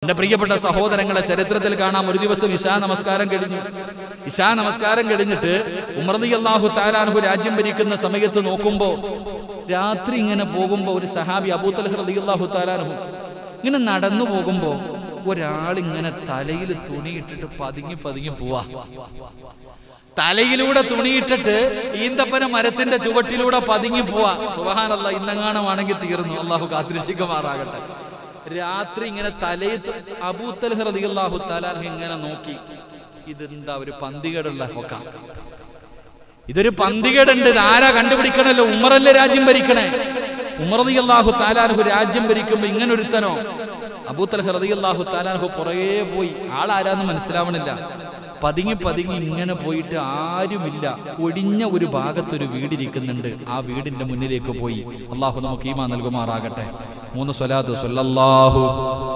എന്റെ പ്രിയപ്പെട്ട സഹോദരങ്ങളെ ചരിത്രത്തിൽ കാണാം ഒരു ദിവസം ഇശാ നമസ്കാരം കഴിഞ്ഞു ഇശാ നമസ്കാരം കഴിഞ്ഞിട്ട് ഉമർദി അള്ളാഹു താലാൻഹു രാജ്യം ഭരിക്കുന്ന സമയത്ത് നോക്കുമ്പോ രാത്രി ഇങ്ങനെ പോകുമ്പോ ഒരു സഹാബി അബൂത്തൽ ഹൃദി അള്ളാഹു താലാൻഹു ഇങ്ങനെ നടന്നു പോകുമ്പോ ഒരാൾ ഇങ്ങനെ തലയിൽ തുണിയിട്ടിട്ട് പതുങ്ങി പതുങ്ങി പോവാ തലയിലൂടെ തുണിയിട്ടിട്ട് ഈന്തപ്പന മരത്തിന്റെ ചുവട്ടിലൂടെ പതുങ്ങി പോവാ സുബഹാനല്ല ഇന്നങ്ങാണമാണെങ്കിൽ തീർന്നു അള്ളാഹു കാത്തിരക്ഷിക്കുമാറാകട്ടെ രാത്രി ഇങ്ങനെ തലയിൽ അബൂത്തൽ ഹൃദിയല്ലാഹു താലാൻ ഇങ്ങനെ നോക്കി ഇതെന്താ ഒരു പന്തികേടുള്ള ഹൊക്ക ഇതൊരു പന്തികേടുണ്ട് ഇത് ആരാ കണ്ടുപിടിക്കണല്ലോ ഉമറല്ലേ രാജ്യം ഭരിക്കണേ ഉമറതി അള്ളാഹു താലാൻഹു രാജ്യം ഭരിക്കുമ്പോ ഇങ്ങനെ ഒരുത്തനോ അബൂത്തൽ ഹൃദി അള്ളാഹു താലാൻഹു പുറകെ പോയി ആളാരാന്ന് മനസ്സിലാവണില്ല പതുങ്ങി പതുങ്ങി ഇങ്ങനെ പോയിട്ട് ആരുമില്ല ഒടിഞ്ഞ ഒരു ഭാഗത്തൊരു വീടിരിക്കുന്നുണ്ട് ആ വീടിന്റെ മുന്നിലേക്ക് പോയി അള്ളാഹു നമുക്ക് ഈമാ നൽകുമാറാകട്ടെ മൂന്ന് സ്വലാത്ത് സല്ലല്ലാഹു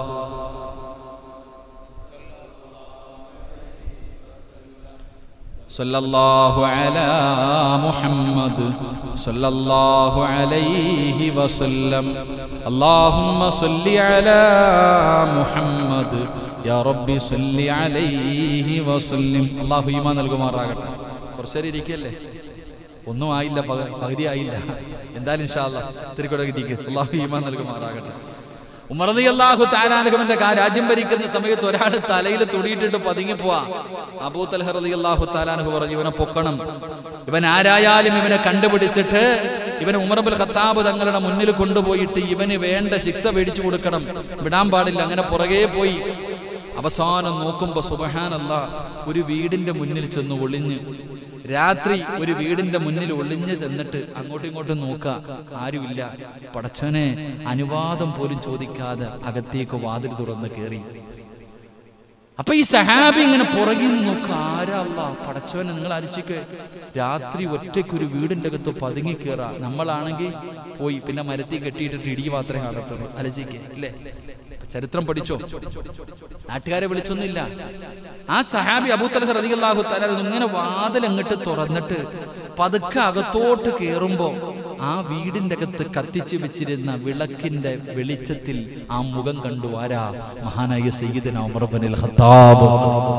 صلى الله على محمد صلى الله عليه وسلم اللهم صل على محمد يا ربي صل عليه وسلم الله ഈമാൻ നൽകുമാറാകട്ടെ കുറച്ചേരം ഇരിക്കല്ലേ ഒന്നും ആയില്ല പക- പകുതി ആയില്ല എന്തായാലും ഇൻഷാല്ല ഇത്തിരി കൂടെ കിട്ടിക്ക് അള്ളാഹു ഈമാൻ നൽകുമാറാകട്ടെ ഉമർദി അള്ളാഹു താലാനുഗമന്റെ രാജ്യം ഭരിക്കുന്ന സമയത്ത് ഒരാൾ തലയിൽ തുടിയിട്ടിട്ട് പതുങ്ങി പോവാ അബൂ തൽഹറദി അള്ളാഹു താലാനുഹു പറഞ്ഞു ഇവനെ പൊക്കണം ഇവൻ ആരായാലും ഇവനെ കണ്ടുപിടിച്ചിട്ട് ഇവനെ ഉമർബുൽ ഖത്താബ് തങ്ങളുടെ മുന്നിൽ കൊണ്ടുപോയിട്ട് ഇവന് വേണ്ട ശിക്ഷ മേടിച്ചു കൊടുക്കണം വിടാൻ പാടില്ല അങ്ങനെ പുറകെ പോയി അവസാനം നോക്കുമ്പോ സുബഹാനല്ല ഒരു വീടിന്റെ മുന്നിൽ ചെന്ന് ഒളിഞ്ഞ് രാത്രി ഒരു വീടിന്റെ മുന്നിൽ ഒളിഞ്ഞ് ചെന്നിട്ട് അങ്ങോട്ടും ഇങ്ങോട്ടും നോക്ക ആരുമില്ല പടച്ചോനെ അനുവാദം പോലും ചോദിക്കാതെ അകത്തേക്ക് വാതിൽ തുറന്ന് കയറി അപ്പൊ ഈ സഹാബി ഇങ്ങനെ പുറകിൽ നിന്ന് നോക്കുക ആരാ അല്ലാ പടച്ചോനെ നിങ്ങൾ അരിച്ചിക്ക് രാത്രി ഒറ്റയ്ക്ക് ഒരു വീടിന്റെ അകത്ത് പതുങ്ങി കയറാ നമ്മളാണെങ്കിൽ പോയി പിന്നെ മരത്തിൽ കെട്ടിയിട്ടിട്ട് ഇടി മാത്രമേ കാണത്തുള്ളൂ അലച്ചിക്ക് അല്ലേ ചരിത്രം പഠിച്ചോ നാട്ടുകാരെ വിളിച്ചൊന്നുമില്ല ആ സഹാബി അബൂത്തലഹ് റതിയല്ലാഹു തല ഇങ്ങനെ വാതിൽ അങ്ങോട്ട് തുറന്നിട്ട് പതുക്കെ അകത്തോട്ട് കയറുമ്പോ ആ വീടിന്റെ അകത്ത് കത്തിച്ചു വെച്ചിരുന്ന വിളക്കിന്റെ വെളിച്ചത്തിൽ ആ മുഖം കണ്ടു ആരാ മഹാനായ സയ്യിദന ഉമർ ഇബ്നുൽ ഖത്താബ്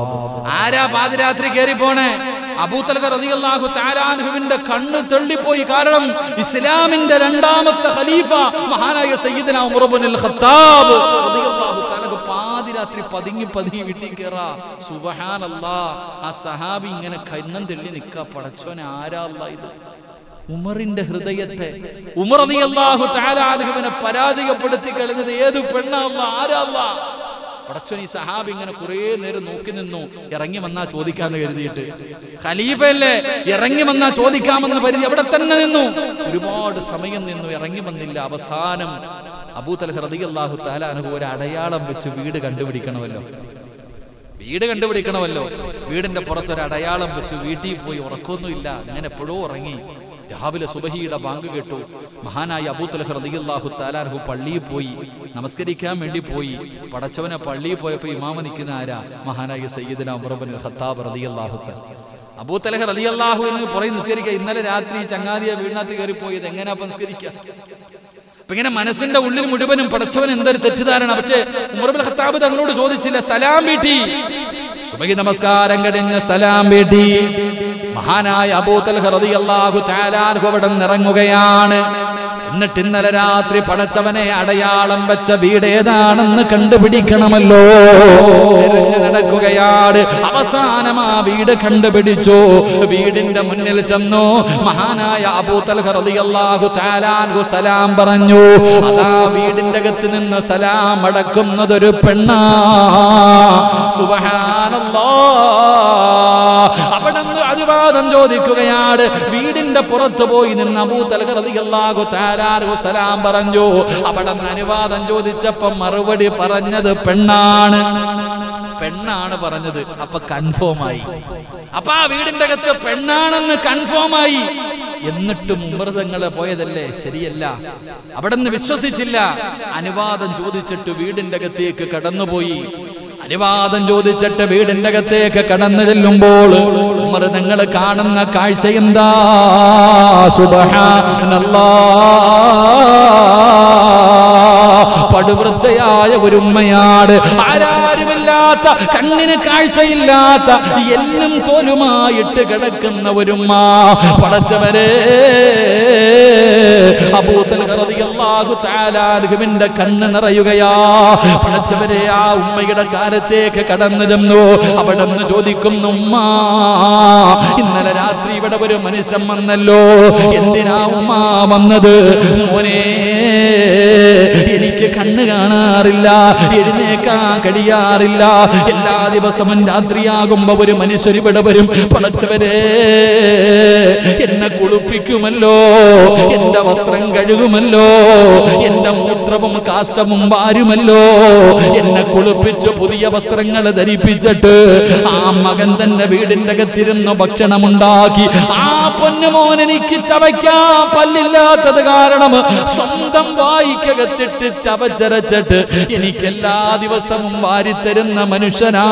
ആരാ പാതിരാത്രി കയറി പോണേ അബൂത്തലഹ റളിയല്ലാഹു തആലാൻഹുവിന്റെ കണ്ണ് തെള്ളിപ്പോയി കാരണം ഇസ്ലാമിന്റെ രണ്ടാമത്തെ ഖലീഫ മഹാനായ സയ്യിദന ഉമർ ഇബ്നുൽ ഖത്താബ് റളിയല്ലാഹു തആല പാതിരാത്രി പതുങ്ങി പതുങ്ങി വീട്ടിൽ കയറാ സുബഹാനല്ലാ ആ സഹാബി ഇങ്ങനെ കണ്ണം തെള്ളി നിൽക്കാ പടച്ചോനെ ആരാ അല്ലാ ഇത് ഉമറിന്റെ ഹൃദയത്തെ ഉമർ അള്ളാഹു താലാനുഹുവിനെ പരാജയപ്പെടുത്തി കളഞ്ഞത് ഏത് പെണ്ണല്ല ആരല്ല പടച്ചോൻ ഈ സഹാബ് ഇങ്ങനെ കുറെ നേരം നോക്കി നിന്നു ഇറങ്ങി വന്നാ ചോദിക്കാന്ന് കരുതിയിട്ട് ഖലീഫയല്ലേ ഇറങ്ങി വന്നാ ചോദിക്കാമെന്ന് പരിധി അവിടെ തന്നെ നിന്നു ഒരുപാട് സമയം നിന്നു ഇറങ്ങി വന്നില്ല അവസാനം അബൂതൽ ഹൃദയ അള്ളാഹു താലാനുഹു ഒരു അടയാളം വെച്ച് വീട് കണ്ടുപിടിക്കണമല്ലോ വീട് കണ്ടുപിടിക്കണമല്ലോ വീടിന്റെ പുറത്ത് ഒരു അടയാളം വെച്ച് വീട്ടിൽ പോയി ഉറക്കൊന്നുമില്ല അങ്ങനെ എപ്പോഴോ ഉറങ്ങി രാവിലെ സുബഹിയുടെ ബാങ്ക് കേട്ടു മഹാനായ അബൂത്തൽ ഹൃദിയല്ലാഹു താലാർഹു പള്ളിയിൽ പോയി നമസ്കരിക്കാൻ വേണ്ടി പോയി പടച്ചവനെ പള്ളിയിൽ പോയപ്പോ ഇമാമ നിൽക്കുന്ന ആരാ മഹാനായ സയ്യിദന ഉമർബൻ ഖത്താബ് റളിയല്ലാഹു തആല അബൂത്തലഹ് റളിയല്ലാഹു എന്ന് പുറകെ നിസ്കരിക്കുക ഇന്നലെ രാത്രി ചങ്ങാതിയെ വീടിനകത്ത് കയറി പോയത് എങ്ങനെയാ അപ്പൊ നിസ്കരിക്കുക അപ്പൊ ഇങ്ങനെ മനസ്സിന്റെ ഉള്ളിൽ മുഴുവനും പടച്ചവൻ എന്തൊരു തെറ്റിദ്ധാരണ പക്ഷേ ഉമർബുൽ ഖത്താബ് തങ്ങളോട് ചോദിച്ചില്ല സലാം വീട്ടി സുബഹി നമസ്കാരം കഴിഞ്ഞ് സലാം വീട്ടി മഹാനായ അബൂതൽ റളിയല്ലാഹു തആലാഹു അവിടെ ഇറങ്ങുകയാണ് എന്നിട്ട് ഇന്നലെ രാത്രി പടച്ചവനെ അടയാളം വെച്ച വീട് ഏതാണെന്ന് കണ്ടുപിടിക്കണമല്ലോ തിരഞ്ഞു നടക്കുകയാണ് അവസാനം ആ വീട് കണ്ടുപിടിച്ചു വീടിന്റെ മുന്നിൽ ചെന്നു മഹാനായ അബൂതൽ റളിയല്ലാഹു തആലാഹു സലാം പറഞ്ഞു അതാ വീടിന്റെ അകത്ത് നിന്ന് സലാം അടക്കുന്നതൊരു പെണ്ണാ സുബ്ഹാനല്ലാ അവിടെ നിന്ന് അനുവാദം ചോദിക്കുകയാണ് വീടിന്റെ പുറത്ത് പോയി നിന്ന് അബൂതൽ റളിയല്ലാഹു തആലാഹു സലാം പറഞ്ഞു അവിടെ നിന്ന് അനുവാദം ചോദിച്ചപ്പം മറുപടി പറഞ്ഞത് പെണ്ണാണ് പെണ്ണാണ് പറഞ്ഞത് അപ്പൊ കൺഫേം ആയി അപ്പൊ ആ വീടിന്റെ അകത്ത് പെണ്ണാണെന്ന് കൺഫേം ആയി എന്നിട്ടും ഉമൃതങ്ങളെ പോയതല്ലേ ശരിയല്ല അവിടെ നിന്ന് വിശ്വസിച്ചില്ല അനുവാദം ചോദിച്ചിട്ട് വീടിന്റെ അകത്തേക്ക് കടന്നുപോയി അനുവാദം ചോദിച്ചിട്ട് വീടിന്റെ അകത്തേക്ക് കടന്നു ചെല്ലുമ്പോൾ ഉമർ നിങ്ങൾ കാണുന്ന കാഴ്ച എന്താ സുബഹാനല്ലാ പടുവൃദ്ധയായ ഒരു ഉമ്മയാണ് ആരാരുമില്ലാത്ത കണ്ണിന് കാഴ്ചയില്ലാത്ത എല്ലും തോലുമായിട്ട് കിടക്കുന്ന ഒരുമ്മ പടച്ചവരെ അബൂത്തൽ റളിയല്ലാഹു തആല അൻഹുവിന്റെ കണ്ണ് നിറയുകയാ പടച്ചവരെ ആ ഉമ്മയുടെ ചാരത്തേക്ക് കടന്നു ചെന്നു അവിടെ നിന്ന് ചോദിക്കുന്നു ഉമ്മ ഇന്നലെ രാത്രി ഇവിടെ ഒരു മനുഷ്യൻ വന്നല്ലോ എന്തിനാ ഉമ്മ വന്നത് മോനെ എനിക്ക് കണ്ണ് കാണാറില്ല എഴുന്നേക്കാൻ കഴിയാറില്ല എല്ലാ ദിവസവും രാത്രിയാകുമ്പോ ഒരു മനുഷ്യർ ഇവിടെ വരും പടച്ചവരെ എന്നെ കുളിപ്പിക്കുമല്ലോ എന്റെ വസ്ത്രം കഴുകുമല്ലോ എന്റെ മൂത്രവും കാഷ്ടവും വാരുമല്ലോ എന്നെ കുളിപ്പിച്ച് പുതിയ വസ്ത്രങ്ങൾ ധരിപ്പിച്ചിട്ട് ആ മകൻ തന്നെ വീടിന്റെ അകത്തിരുന്ന് ഭക്ഷണമുണ്ടാക്കി ആ പൊന്നുമോൻ എനിക്ക് ചവയ്ക്കാൻ പല്ലില്ലാത്തത് കാരണം സ്വന്തം വായിക്കകത്തിട്ട് ചവച്ചരച്ചിട്ട് എനിക്ക് എല്ലാ ദിവസവും വാരിത്തരുന്ന മനുഷ്യനാ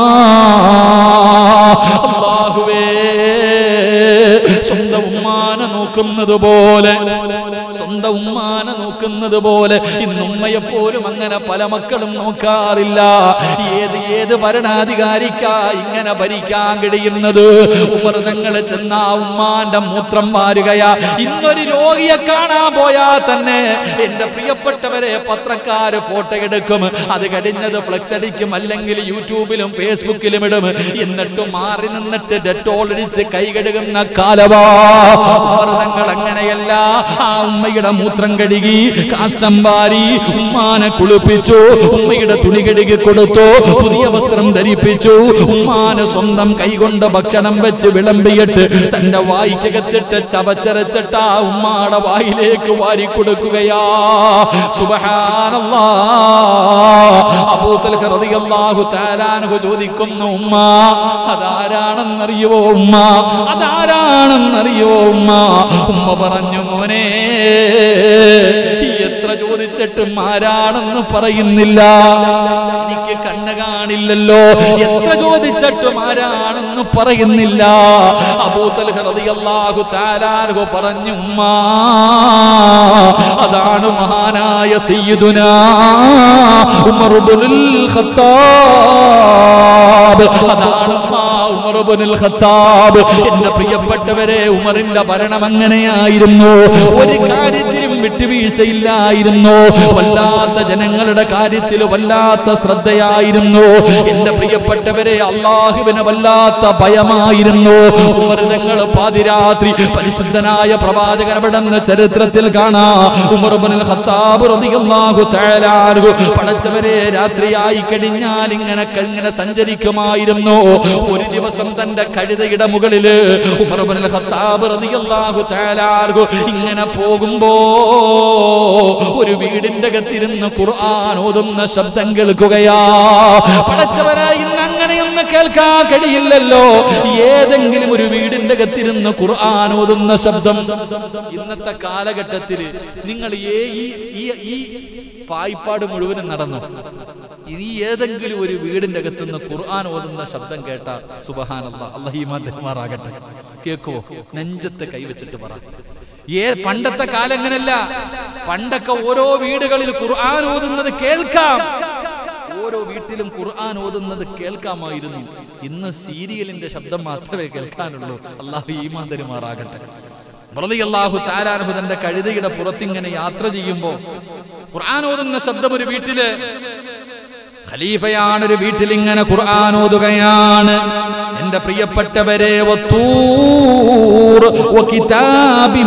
അല്ലാഹുവേ സ്വന്തം ഉമ്മാനെ നോക്കുന്നത് പോലെ സ്വന്തം ഉമ്മാനെ നോക്കുന്നത് പോലെ ഇന്ന് ഉമ്മയെ പോലും അങ്ങനെ പല മക്കളും നോക്കാറില്ല ഏത് ഏത് ഭരണാധികാരിക്കാ ഇങ്ങനെ ഭരിക്കാൻ കഴിയുന്നത് ഉമർ തങ്ങൾ ചെന്ന ആ ഉമ്മാന്റെ മൂത്രം വാരുകയാ ഇന്നൊരു രോഗിയെ കാണാൻ പോയാൽ തന്നെ എന്റെ പ്രിയപ്പെട്ടവരെ പത്രക്കാര് ഫോട്ടോ എടുക്കും അത് കഴിഞ്ഞത് ഫ്ലക്സ് അടിക്കും അല്ലെങ്കിൽ യൂട്യൂബിലും ഫേസ്ബുക്കിലും ഇടും എന്നിട്ട് മാറി നിന്നിട്ട് ഡെറ്റോൾ അടിച്ച് കൈ കഴുകുന്ന കാലവാ തങ്ങൾ അങ്ങനെയല്ല ആ ഉമ്മയുടെ മൂത്രം കഴുകി കാഷ്ടം വാരി ഉമ്മാനെ കുളിപ്പിച്ചു ഉമ്മയുടെ തുണി കഴുകി കൊടുത്തു പുതിയ വസ്ത്രം ധരിപ്പിച്ചു ഉമ്മാനെ സ്വന്തം കൈകൊണ്ട് ഭക്ഷണം വെച്ച് വിളമ്പിയിട്ട് തന്റെ വായിക്കകത്തിട്ട് ചവച്ചരച്ചിട്ട് ആ ഉമ്മാടെ വായിലേക്ക് വാരി കൊടുക്കുകയാ സുബഹാനല്ലാ അബൂതൽ റളിയല്ലാഹു തആലാനഹു ചോദിക്കുന്നു ഉമ്മ അതാരാണെന്നറിയോ ഉമ്മ അതാരാണെന്നറിയോ ഉമ്മ ഉമ്മ പറഞ്ഞു മോനെ എത്ര ചോദിച്ചിട്ടും ആരാണെന്ന് പറയുന്നില്ല എനിക്ക് കണ്ണ് കാണില്ലല്ലോ എത്ര ചോദിച്ചിട്ടും ആരാണെന്ന് പറയുന്നില്ല അബൂതൽ റളിയല്ലാഹു തആലാനഹു പറഞ്ഞു ഉമ്മ അതാണ് മഹാനായ സയ്യിദുനാ ഉമർ ഇബ്നുൽ ഖത്താബ് അതാണ് ഉമ്മ ഉമർ ഇബ്നുൽ ഖത്താബ് എന്റെ പ്രിയപ്പെട്ടവരെ ഉമറിന്റെ ഭരണം അങ്ങനെയായിരുന്നു ഒരു കാര്യത്തിലും വിട്ടുവീഴ്ചയില്ലായിരുന്നു വല്ലാത്ത ജനങ്ങളുടെ കാര്യത്തിൽ വല്ലാത്ത ശ്രദ്ധയായിരുന്നു എന്റെ പ്രിയപ്പെട്ടവരെ അള്ളാഹുവിന് വല്ലാത്ത ഭയമായിരുന്നു ഉമർതങ്ങൾ പാതിരാത്രി പരിശുദ്ധനായ പ്രവാചകൻ അവിടെന്ന് ചരിത്രത്തിൽ കാണാ ഉമർബനുൽ ഖത്താബ് റളിയല്ലാഹു തആല അൻഹു പടച്ചവരെ രാത്രിയായി കഴിഞ്ഞാൽ ഇങ്ങനെ ഇങ്ങനെ സഞ്ചരിക്കുമായിരുന്നു ഒരു ദിവസം തന്റെ കഴുതയുടെ മുകളില് ഉമർബനുൽ ഖത്താബ് റളിയല്ലാഹു തആല അൻഹു ഇങ്ങനെ പോകുമ്പോ ഒരു വീടിന്റെ അകത്തിരുന്ന് ഖുർആൻ ഓതുന്ന ശബ്ദം കേൾക്കുകയാ പടച്ചവരെ ഇന്ന് അങ്ങനെയൊന്നും കേൾക്കാൻ കഴിയില്ലല്ലോ ഏതെങ്കിലും ഒരു വീടിന്റെ അകത്തിരുന്ന് ഖുർആൻ ഓതുന്ന ശബ്ദം ഇന്നത്തെ കാലഘട്ടത്തിൽ നിങ്ങൾ ഏ ഈ ഈ- ഈ പായ്പാട് മുഴുവനും നടന്നു ഇനി ഏതെങ്കിലും ഒരു വീടിന്റെ അകത്തുനിന്ന് ഖുർആൻ ഓതുന്ന ശബ്ദം കേട്ട സുബഹാനല്ല അള്ളഹിമാറാകട്ടെ കേക്കുവോ നെഞ്ചത്ത് കൈവച്ചിട്ട് പറ ഏ പണ്ടത്തെ കാലം അങ്ങനല്ല പണ്ടൊക്കെ ഓരോ വീടുകളിൽ ഖുർആൻ ഓതുന്നത് കേൾക്കാം ഓരോ വീട്ടിലും ഖുർആൻ ഓതുന്നത് കേൾക്കാമായിരുന്നു ഇന്ന് സീരിയലിന്റെ ശബ്ദം മാത്രമേ കേൾക്കാനുള്ളൂ അള്ളാഹു ഈമാൻ തരുമാറാകട്ടെ അള്ളാഹു താരാനുഹു തന്റെ കഴുതയുടെ പുറത്തിങ്ങനെ യാത്ര ചെയ്യുമ്പോ ഖുർആൻ ഓതുന്ന ശബ്ദം ഒരു വീട്ടില് ഖലീഫയാണ് ഒരു വീട്ടിൽ ഇങ്ങനെ ഖുർആൻ ഓതുകയാണ് എന്റെ പ്രിയപ്പെട്ടവരെ വത്തൂർ വകിതാബിൻ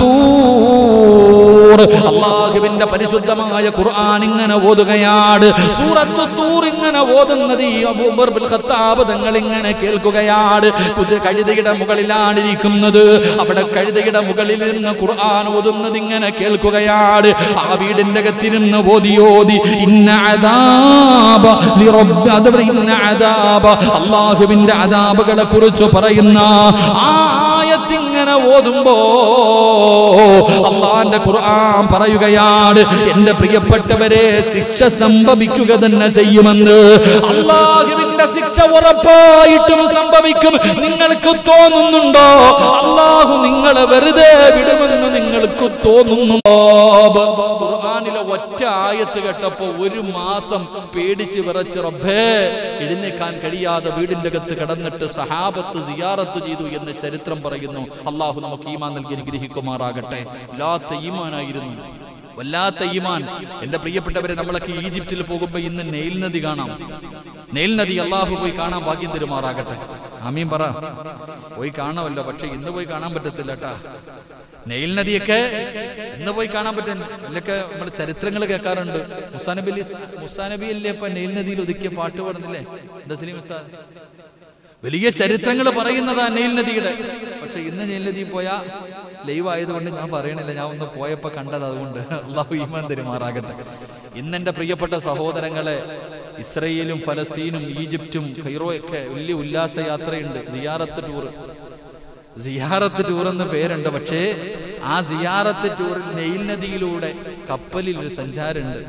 മസ്തൂർ അള്ളാഹുവിന്റെ പരിശുദ്ധമായ ഖുർആൻ ഇങ്ങനെ ഓതുകയാണ് സൂറത്ത് തൂർ ഇങ്ങനെ ഓതുന്നത് ഈ അബൂബർ ബിൻ ഖത്താബ് തങ്ങൾ ഇങ്ങനെ കേൾക്കുകയാണ് കുതിര കഴുതയുടെ മുകളിലാണ് ഇരിക്കുന്നത് അവിടെ കഴുതയുടെ മുകളിൽ നിന്ന് ഖുർആൻ ഓതുന്നത് ഇങ്ങനെ കേൾക്കുകയാണ് ആ വീടിന്റെ അകത്തിരുന്ന് ഓതി ഓതി ഇന്ന അദാബ ലിറബ്ബി അതുപോലെ ഇന്ന അദാബ അള്ളാഹുവിന്റെ അദാബുകളെ കുറിച്ച് പറയുന്ന ആ ആയത്തിങ്ങനെ ഓതുമ്പോ അള്ളാന്റെ ഖുർആൻ പറയുകയാണ് എന്റെ പ്രിയപ്പെട്ടവരെ ശിക്ഷ സംഭവിക്കുക തന്നെ ചെയ്യുമെന്ന് അള്ളാഹുവിന്റെ അള്ളാഹുവിന്റെ ശിക്ഷ ഉറപ്പായിട്ടും സംഭവിക്കും നിങ്ങൾക്ക് തോന്നുന്നുണ്ടോ അള്ളാഹു നിങ്ങളെ വെറുതെ വിടുമെന്ന് നിങ്ങൾക്ക് തോന്നുന്നുണ്ടോ ഖുർആനിലെ ഒറ്റ ആയത്ത് കേട്ടപ്പോ ഒരു മാസം പേടിച്ച് വിറച്ച് റബ്ബേ എഴുന്നേക്കാൻ കഴിയാതെ വീടിന്റെ അകത്ത് കിടന്നിട്ട് സഹാബത്ത് സിയാറത്ത് ചെയ്തു എന്ന് ചരിത്രം പറയുന്നു അള്ളാഹു നമുക്ക് ഈമാൻ നൽകി അനുഗ്രഹിക്കുമാറാകട്ടെ വല്ലാത്ത ഈമാനായിരുന്നു വല്ലാത്ത ഈമാൻ എന്റെ പ്രിയപ്പെട്ടവരെ നമ്മളൊക്കെ ഈജിപ്തിൽ പോകുമ്പോ ഇന്ന് നെയിൽ നദി കാണാം നെയിൽ നദി അള്ളാഹു പോയി കാണാൻ ഭാഗ്യം തരുമാറാകട്ടെ ആമീൻ പറ പോയി കാണാമല്ലോ പക്ഷെ ഇന്ന് പോയി കാണാൻ പറ്റത്തില്ല കേട്ടാ നെയിൽ നദിയൊക്കെ ഇന്ന് പോയി കാണാൻ പറ്റും ഇതിലൊക്കെ നമ്മൾ ചരിത്രങ്ങൾ കേൾക്കാറുണ്ട് മുസാനബി അലി മുസാനബി അല്ലേ ഇപ്പൊ നെയിൽ നദിയിൽ ഒതുക്കിയ പാട്ട് പാടുന്നില്ലേ എന്താ സലീം ഉസ്താദ് വലിയ ചരിത്രങ്ങൾ പറയുന്നതാ നെയിൽ നദിയുടെ പക്ഷെ ഇന്ന് നെയിൽ നദി പോയാ ലൈവ് ആയതുകൊണ്ട് ഞാൻ പറയണില്ല ഞാൻ ഒന്ന് പോയപ്പോ കണ്ടത് അതുകൊണ്ട് അള്ളാഹു ഈമാൻ തരുമാറാകട്ടെ ഇന്ന് എന്റെ പ്രിയപ്പെട്ട സഹോദരങ്ങളെ ഇസ്രയേലും ഫലസ്തീനും ഈജിപ്തും കൈറോയൊക്കെ വലിയ ഉല്ലാസ യാത്രയുണ്ട് സിയാറത്ത് ടൂർ സിയാറത്ത് ടൂർ എന്ന പേരുണ്ട് പക്ഷേ ആ സിയാറത്ത് ടൂറിൽ നെയിൽ നദിയിലൂടെ കപ്പലിൽ ഒരു സഞ്ചാരമുണ്ട്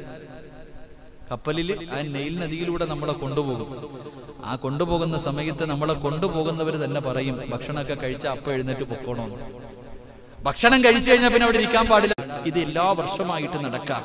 കപ്പലിൽ ആ നെയിൽ നദിയിലൂടെ നമ്മളെ കൊണ്ടുപോകും ആ കൊണ്ടുപോകുന്ന സമയത്ത് നമ്മളെ കൊണ്ടുപോകുന്നവർ തന്നെ പറയും ഭക്ഷണമൊക്കെ കഴിച്ച അപ്പം എഴുന്നേറ്റ് പൊക്കോണമെന്ന് ഭക്ഷണം കഴിച്ചു കഴിഞ്ഞാൽ പിന്നെ അവിടെ ഇരിക്കാൻ പാടില്ല ഇത് എല്ലാ വർഷമായിട്ട് നടക്കാം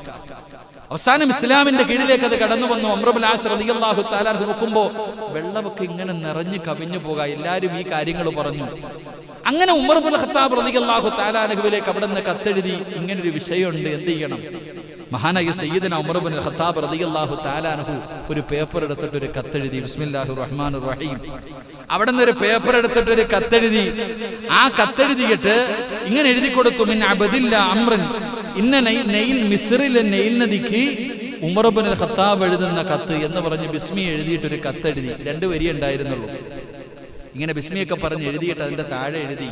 അവസാനം ഇസ്ലാമിന്റെ കീഴിലേക്ക് അത് കടന്നു വന്നു അമ്രബുൽ റളിയല്ലാഹു തആല നോക്കുമ്പോ വെള്ളമൊക്കെ ഇങ്ങനെ നിറഞ്ഞു കവിഞ്ഞു പോകാം എല്ലാരും ഈ കാര്യങ്ങൾ പറഞ്ഞു അങ്ങനെ ഉമർബുൽ ഖത്താബ് റളിയല്ലാഹു തആലാനഹുവിലേക്ക് അവിടെ നിന്ന് കത്തെഴുതി ഇങ്ങനെ ഒരു വിഷയമുണ്ട് എന്ത് ചെയ്യണം മഹാനായ സയ്യിദന ഉമർബുൽ ഖത്താബ് റളിയല്ലാഹു തആലാനഹു ഒരു പേപ്പർ എടുത്തിട്ട് ഒരു കത്തെഴുതി ബിസ്മില്ലാഹിർ റഹ്മാനിർ റഹീം അവിടെ നിന്ന് ഒരു പേപ്പർ എടുത്തിട്ട് ഒരു കത്തെഴുതി ആ കത്തെഴുതിയിട്ട് ഇങ്ങനെ എഴുതി കൊടുത്തു മിൻ അബദില്ല അമ്രൻ ഇന്ന നെയ് നെയിൽ മിസ്റിലെ നെയിൽ നദിക്ക് ഉമർബുൽ ഖത്താബ് എഴുതുന്ന കത്ത് എന്ന് പറഞ്ഞ് ബിസ്മി എഴുതിയിട്ട് ഒരു കത്തെഴുതി രണ്ട് വരി ഉണ്ടായിരുന്നുള്ളൂ ഇങ്ങനെ ബിസ്മിയൊക്കെ പറഞ്ഞ് എഴുതിയിട്ട് അതിന്റെ താഴെ എഴുതി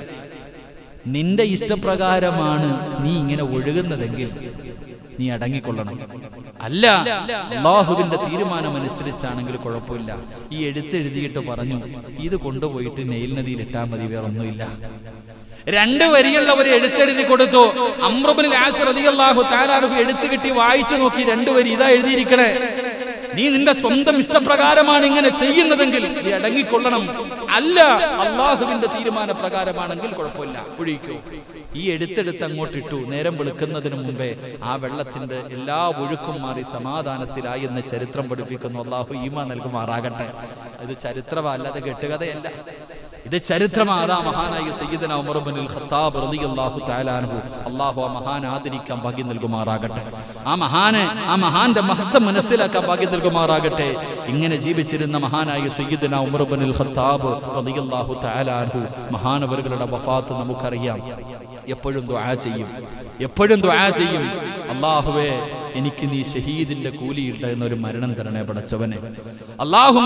നിന്റെ ഇഷ്ടപ്രകാരമാണ് നീ ഇങ്ങനെ ഒഴുകുന്നതെങ്കിൽ നീ അടങ്ങിക്കൊള്ളണം അല്ല അള്ളാഹുവിന്റെ തീരുമാനം അനുസരിച്ചാണെങ്കിൽ കുഴപ്പമില്ല ഈ എഴുത്തെഴുതിയിട്ട് പറഞ്ഞു ഇത് കൊണ്ടുപോയിട്ട് നെയിൽ നദിയിൽ ഇട്ടാൽ മതി വേറെ ഒന്നുമില്ല രണ്ട് വരിയുള്ള ഒരു എഴുത്തെഴുതി കൊടുത്തു അമ്രബുൽ അള്ളാഹു താരാറുഹു എഴുത്ത് കിട്ടി വായിച്ചു നോക്കി രണ്ട് വരി ഇതാ എഴുതിയിരിക്കണേ നീ നിന്റെ സ്വന്തം ഇഷ്ടപ്രകാരമാണ് ഇങ്ങനെ ചെയ്യുന്നതെങ്കിൽ നീ അടങ്ങിക്കൊള്ളണം അല്ല അള്ളാഹുവിന്റെ തീരുമാന പ്രകാരമാണെങ്കിൽ കുഴപ്പമില്ല ഒഴിക്കോ ഈ എഴുത്തെടുത്ത് അങ്ങോട്ടിട്ടു നേരം വെളുക്കുന്നതിന് മുമ്പേ ആ വെള്ളത്തിന്റെ എല്ലാ ഒഴുക്കും മാറി സമാധാനത്തിലായി എന്ന് ചരിത്രം പഠിപ്പിക്കുന്നു അള്ളാഹു ഈമ നൽകുമാറാകട്ടെ ഇത് ചരിത്രമല്ല അല്ലാതെ കെട്ടുകഥയല്ല ഇത് ചരിത്രമാണ് അതാ മഹാനായ സയ്യിദന ഉമർ ബിൻ ഖത്താബ് റളിയല്ലാഹു തആല അൻഹു അല്ലാഹു ആ മഹാൻ ആദരിക്കാൻ ഭാഗ്യം നൽകുമാറാകട്ടെ ആ മഹാനെ ആ മഹാന്റെ മഹത്വം മനസ്സിലാക്കാൻ ഭാഗ്യം നൽകുമാറാകട്ടെ ഇങ്ങനെ ജീവിച്ചിരുന്ന മഹാനായ സയ്യിദന ഉമർ ബിൻ ഖത്താബ് റളിയല്ലാഹു തആല അൻഹു മഹാനവറുകളുടെ വഫാത്ത് നമുക്കറിയാം എപ്പോഴും ദുആ ചെയ്യും എപ്പോഴും ദുആ ചെയ്യും അള്ളാഹുവേ എനിക്ക് നീ ഷഹീദിന്റെ കൂലിയിട്ട എന്നൊരു മരണം തരണേ പടച്ചവനെ അള്ളാഹു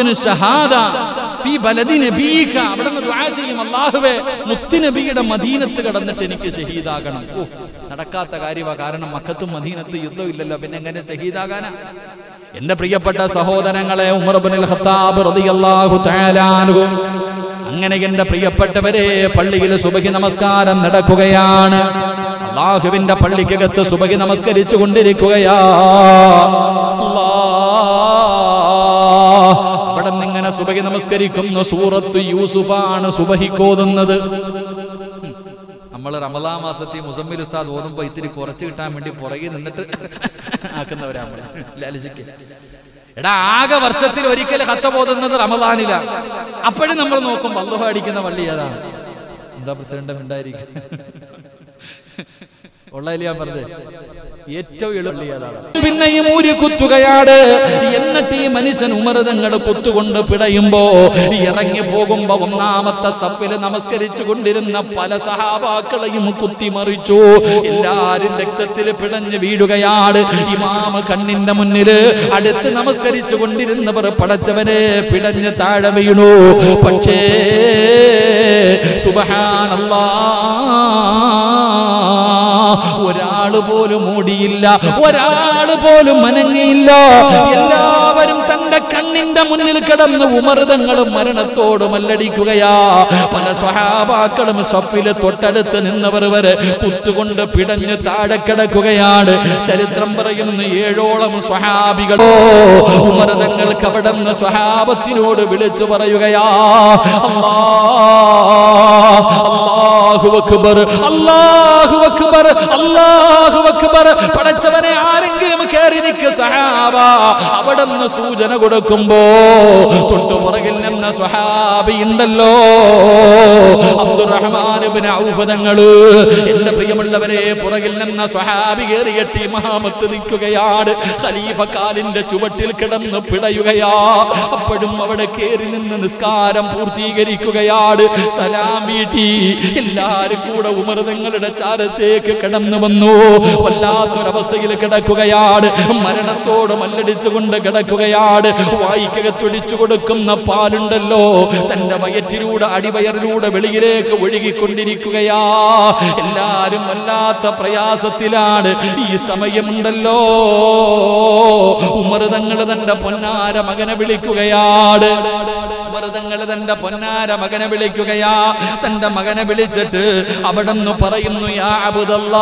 അവിടെ ദുആ ചെയ്യും അള്ളാഹുവേ മുത്തുനബിയുടെ മദീനത്ത് കടന്നിട്ട് എനിക്ക് ഷഹീദാകണം ഓ നടക്കാത്ത കാര്യമാ കാരണം മക്കത്തും മദീനത്ത് യുദ്ധമില്ലല്ലോ പിന്നെ എങ്ങനെ ഷഹീദാകാനാ എന്റെ പ്രിയപ്പെട്ട സഹോദരങ്ങളെ ഉമർബുൽ ഖത്താബ് റളിയല്ലാഹു തആല അൻഹു അങ്ങനെ എന്റെ പ്രിയപ്പെട്ടവരെ പള്ളിയിൽ സുബഹി നമസ്കാരം നടക്കുകയാണ് അള്ളാഹുവിന്റെ പള്ളിക്കകത്ത് സുബഹി നമസ്കരിച്ചു കൊണ്ടിരിക്കുകയാ അവിടെ നിങ്ങനെ സുബഹി നമസ്കരിക്കുന്ന സൂറത്ത് യൂസുഫാണ് സുബഹിക്കോതുന്നത് നമ്മൾ റമദാ മാസത്തിൽ മുസമ്മിൽ ഉസ്താദ് ഓതുമ്പോ ഇത്തിരി കുറച്ച് കിട്ടാൻ വേണ്ടി പുറകെ നിന്നിട്ട് ആക്കുന്നവരാ നമ്മൾ ലാലിസിക്ക് എടാ ആകെ വർഷത്തിൽ ഒരിക്കൽ കത്ത പോതുന്നത് റമദാനില അപ്പോഴും നമ്മൾ നോക്കും വല്ലുഹ അടിക്കുന്ന പള്ളി ഏതാണ് എന്താ പ്രസിഡന്റ് ഉണ്ടായിരിക്കും ഉള്ളതിൽ ഞാൻ പറഞ്ഞത് ഏറ്റവും എളുപ്പള്ളി ഏതാണ് പിന്നെയും ഊരി കുത്തുകയാണ് എന്നിട്ട് ഈ മനുഷ്യൻ ഉമർതങ്ങൾ കുത്തുകൊണ്ട് പിടയുമ്പോ ഇറങ്ങി പോകുമ്പോ ഒന്നാമത്തെ സഫില് നമസ്കരിച്ചു കൊണ്ടിരുന്ന പല സഹാബാക്കളെയും കുത്തിമറിച്ചു എല്ലാരും രക്തത്തിൽ പിടഞ്ഞ് വീഴുകയാണ് ഇമാമ കണ്ണിന്റെ മുന്നില് അടുത്ത് നമസ്കരിച്ചു കൊണ്ടിരുന്നവർ പടച്ചവനെ പിടഞ്ഞ് താഴെ വീണു പക്ഷേ സുബഹാനല്ലാ ഒരാള് പോലും ഓടിയില്ല ഒരാള് പോലും മനങ്ങിയില്ല എല്ലാവരും തന്റെ കണ്ണിന്റെ മുന്നിൽ കിടന്ന് ഉമർതങ്ങളും മരണത്തോട് മല്ലടിക്കുകയാ പല സ്വഹാബാക്കളും സഫില് തൊട്ടടുത്ത് നിന്നവർ വരെ കുത്തുകൊണ്ട് പിടഞ്ഞ് താഴെ കിടക്കുകയാണ് ചരിത്രം പറയുന്ന ഏഴോളം സ്വഹാബികളോ ഉമർതങ്ങൾ ഉടക്ക് അവിടെ നിന്ന് സ്വഹാബത്തിനോട് വിളിച്ചു പറയുകയാ അല്ലാ അല്ലാഹു അക്ബർ അല്ലാഹു അക്ബർ അല്ലാഹു അക്ബർ പടച്ചവനെ ആരെങ്കിലും കയറി നിൽക്ക് സഹാബ അവിടെ നിന്ന് സൂചന കൊടുക്കുമ്പോ തൊട്ടു പുറകിൽ നിന്ന് സ്വഹാബി ഉണ്ടല്ലോ അബ്ദുറഹ്മാൻ ഇബ്നു ഔഫ് തങ്ങള് എന്റെ പ്രിയമുള്ളവരെ പുറകിൽ നിന്ന് സ്വഹാബി കയറിയിട്ട് ഇമാമത്ത് നിൽക്കുകയാണ് ഖലീഫ കാലിന്റെ ചുവട്ടിൽ കിടന്ന് പിടയുകയാ അപ്പോഴും അവിടെ കയറി നിന്ന് നിസ്കാരം പൂർത്തീകരിക്കുകയാണ് സലാം വീട്ടി എല്ലാരും കൂടെ ഉമർ തങ്ങളുടെ ചാരത്തേക്ക് കിടന്നു വന്നു വല്ലാത്തൊരവസ്ഥയിൽ കിടക്കുകയാണ് മരണത്തോട് മല്ലടിച്ചുകൊണ്ട് കിടക്കുകയാണ് വായിക്കകത്തൊഴിച്ചു കൊടുക്കുന്ന പാലുണ്ടല്ലോ തന്റെ വയറ്റിലൂടെ അടിവയറിലൂടെ വെളിയിലേക്ക് ഒഴുകിക്കൊണ്ടിരിക്കുകയാ എല്ലാരും വല്ലാത്ത പ്രയാസത്തിലാണ് ഈ സമയമുണ്ടല്ലോ ഉമർ തങ്ങൾ തന്റെ പൊന്നാര മകനെ വിളിക്കുകയാണ് ഉമർ തങ്ങൾ തന്റെ പൊന്നാര മകനെ വിളിക്കുകയാ തന്റെ മകനെ വിളിച്ചിട്ട് അവിടെ നിന്ന് പറയുന്നു യാ അബുദല്ലാ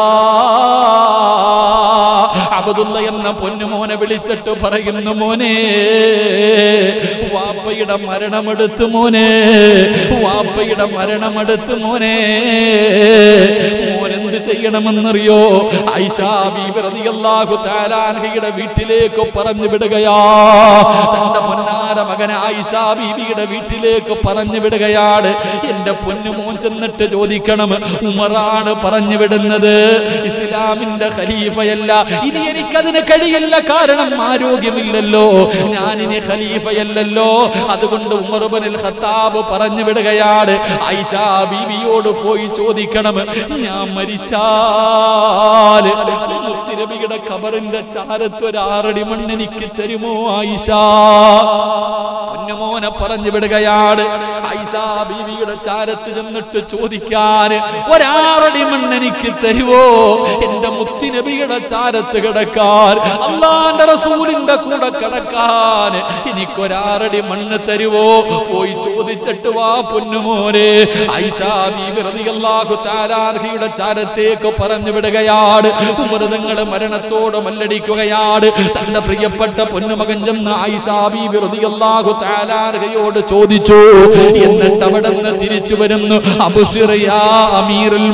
അബുദുള്ള എന്ന പൊന്നുമോനെ വിളിച്ചിട്ട് പറയുന്നു മോനെ വാപ്പയുടെ മരണമെടുത്തു മോനെ വാപ്പയുടെ മരണമെടുത്തു മോനെ മോനെന്ത് ചെയ്യണമെന്നറിയോ ഐഷാ ബീബി റളിയല്ലാഹു തആലാൻഹയുടെ വീട്ടിലേക്ക് പറഞ്ഞു വിടുകയാ തന്റെ പൊന്നാര മകനെ ആയിഷാ ബീവിയുടെ വീട്ടിലേക്ക് പറഞ്ഞു വിടുകയാണ് എന്റെ പൊന്നുമോൻ ചെന്നിട്ട് ചോദിക്കണം ഉമറാണ് പറഞ്ഞു വിടുന്നത് ഇസ്ലാമിന്റെ ഖലീഫയല്ല ഇനി എനിക്കതിന് കഴിയില്ല കാരണം ആരോഗ്യമില്ലല്ലോ ഞാനിനി ഖലീഫയല്ലല്ലോ അതുകൊണ്ട് ഉമർബനിൽ ഖത്താബ് പറഞ്ഞു വിടുകയാണ് ആയിഷാ ബീവിയോട് പോയി ചോദിക്കണം ഞാൻ മരിച്ചാൽ മുത്തിരബിയുടെ ഖബറിന്റെ ചാരത്ത് ഒരു ആറടി മണ്ണ് എനിക്ക് തരുമോ ആയിഷ പൊന്നുമോനെ പറഞ്ഞു വിടുകയാണ് ആയിഷാ ബീവിയുടെ ചാരത്ത് ചെന്നിട്ട് ചോദിക്കാൻ ഒരാറടി മണ്ണ് എനിക്ക് തരുവോ എന്റെ മുത്തിനബിയുടെ ചാരത്ത് കിടക്കാൻ അള്ളാന്റെ റസൂലിന്റെ കൂടെ കിടക്കാൻ എനിക്കൊരാറടി മണ്ണ് തരുവോ പോയി ചോദിച്ചിട്ട് വാ പൊന്നുമോനെ ഐഷാ ബീബി റളിയല്ലാഹു തആലാർഹിയുടെ ചാരത്തേക്ക് പറഞ്ഞു വിടുകയാണ് ഉമൃതങ്ങൾ മരണത്തോട് മല്ലടിക്കുകയാണ് തന്റെ പ്രിയപ്പെട്ട പൊന്നുമകൻ ചെന്ന് ഐഷാ ബീബി റളിയല്ലാഹു തആലാർഹയോട് ചോദിച്ചു എന്നിട്ട് അവിടെ നിന്ന് തിരിച്ചു വരുന്നു അബുശിർ യാ അമീറുൽ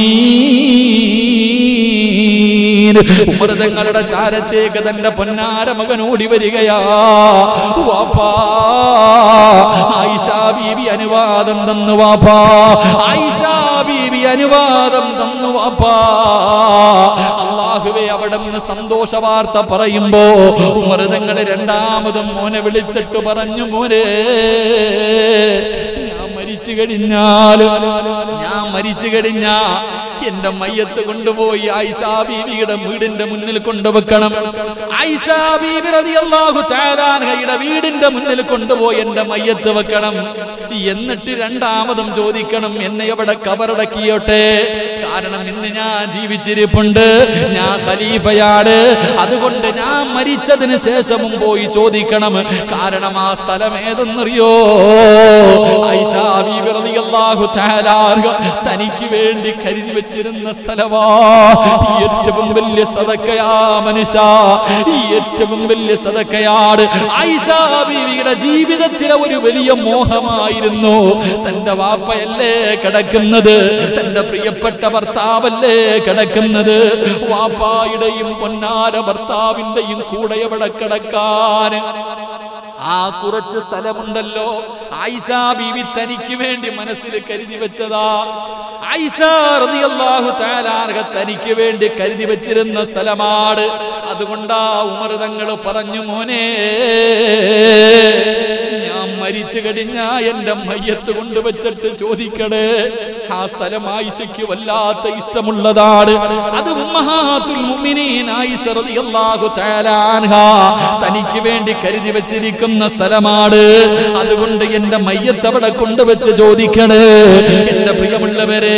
മുഅ്മിനീൻ ഉമൃതങ്ങളുടെ ചാരത്തേക്ക് തന്റെ പൊന്നാര മകൻ ഓടി വരികയാ വാപ്പാ ആയിഷാ ബീബി അനുവാദം തന്നു വാപ്പാ ആയിഷാ ബീബി അനുവാദം തന്നു വാപ്പാ അള്ളാഹുവെ അവിടെ നിന്ന് സന്തോഷ വാർത്ത പറയുമ്പോ ഉമൃതങ്ങൾ രണ്ടാമതും മോനെ വിളിച്ചിട്ട് പറഞ്ഞു മോനെ ഞാൻ മരിച്ചു കഴിഞ്ഞാൽ ഞാൻ മരിച്ചു കഴിഞ്ഞാ എന്റെ മയ്യത്ത് കൊണ്ടുപോയി ആയിഷാ ബീവിയുടെ വീടിന്റെ മുന്നിൽ കൊണ്ടുവെക്കണം ആയിഷാ ബീബി റളിയല്ലാഹു തആലാൻഹയുടെ വീടിന്റെ മുന്നിൽ കൊണ്ടുപോയി എന്റെ മയ്യത്ത് വെക്കണം എന്നിട്ട് രണ്ടാമതും ചോദിക്കണം എന്നെ എവിടെ കബറടക്കിയോട്ടെ കാരണം ഇന്ന് ഞാൻ ജീവിച്ചിരിപ്പുണ്ട് ഞാൻ ഖലീഫയാണ് അതുകൊണ്ട് ഞാൻ മരിച്ചതിന് ശേഷവും പോയി ചോദിക്കണം കാരണം ആ സ്ഥലം ഏതെന്നറിയോ ആയിഷാ ബീബി റളിയല്ലാഹു തആലാൻഹ തനിക്ക് വേണ്ടി കരുതി വെച്ചിരുന്ന സ്ഥലമാ ഈ ഏറ്റവും വലിയ സദക്കയാ മനുഷ്യ ഈ ഏറ്റവും വലിയ സദക്കയാണ് ആയിഷാ ബീവിയുടെ ജീവിതത്തിലെ ഒരു വലിയ മോഹമായിരുന്നു തന്റെ വാപ്പയല്ലേ കിടക്കുന്നത് തന്റെ പ്രിയപ്പെട്ട ഭർത്താവല്ലേ കിടക്കുന്നത് വാപ്പായുടെയും പൊന്നാര ഭർത്താവിന്റെയും കൂടെ എവിടെ കിടക്കാൻ ആ കുറച്ച് സ്ഥലമുണ്ടല്ലോ ആയിഷാ ബീവി തനിക്ക് വേണ്ടി മനസ്സിൽ കരുതി വെച്ചതാ ആയിഷാ റളിയല്ലാഹു തആലാർഹ തനിക്ക് വേണ്ടി കരുതി വെച്ചിരുന്ന സ്ഥലമാണ് അതുകൊണ്ടാ ഉമർ തങ്ങൾ പറഞ്ഞു മോനെ ഞാൻ മരിച്ചു കഴിഞ്ഞാ എന്റെ മയ്യത്ത് കൊണ്ടുവച്ചിട്ട് ചോദിക്കണേ ആ സ്ഥലം ആയിഷയ്ക്ക് വല്ലാത്ത ഇഷ്ടമുള്ളതാണ് അത് ഉമ്മഹാത്തുൽ മുഅ്മിനീൻ ആയിഷ റളിയല്ലാഹു തആല അൻഹ തനിക്ക് വേണ്ടി കരുതി വെച്ചിരിക്കുന്ന സ്ഥലമാണ് അതുകൊണ്ട് എന്റെ മയ്യത്ത് അവിടെ കൊണ്ടുവച്ച് ചോദിക്കണേ എന്റെ പ്രിയമുള്ളവരെ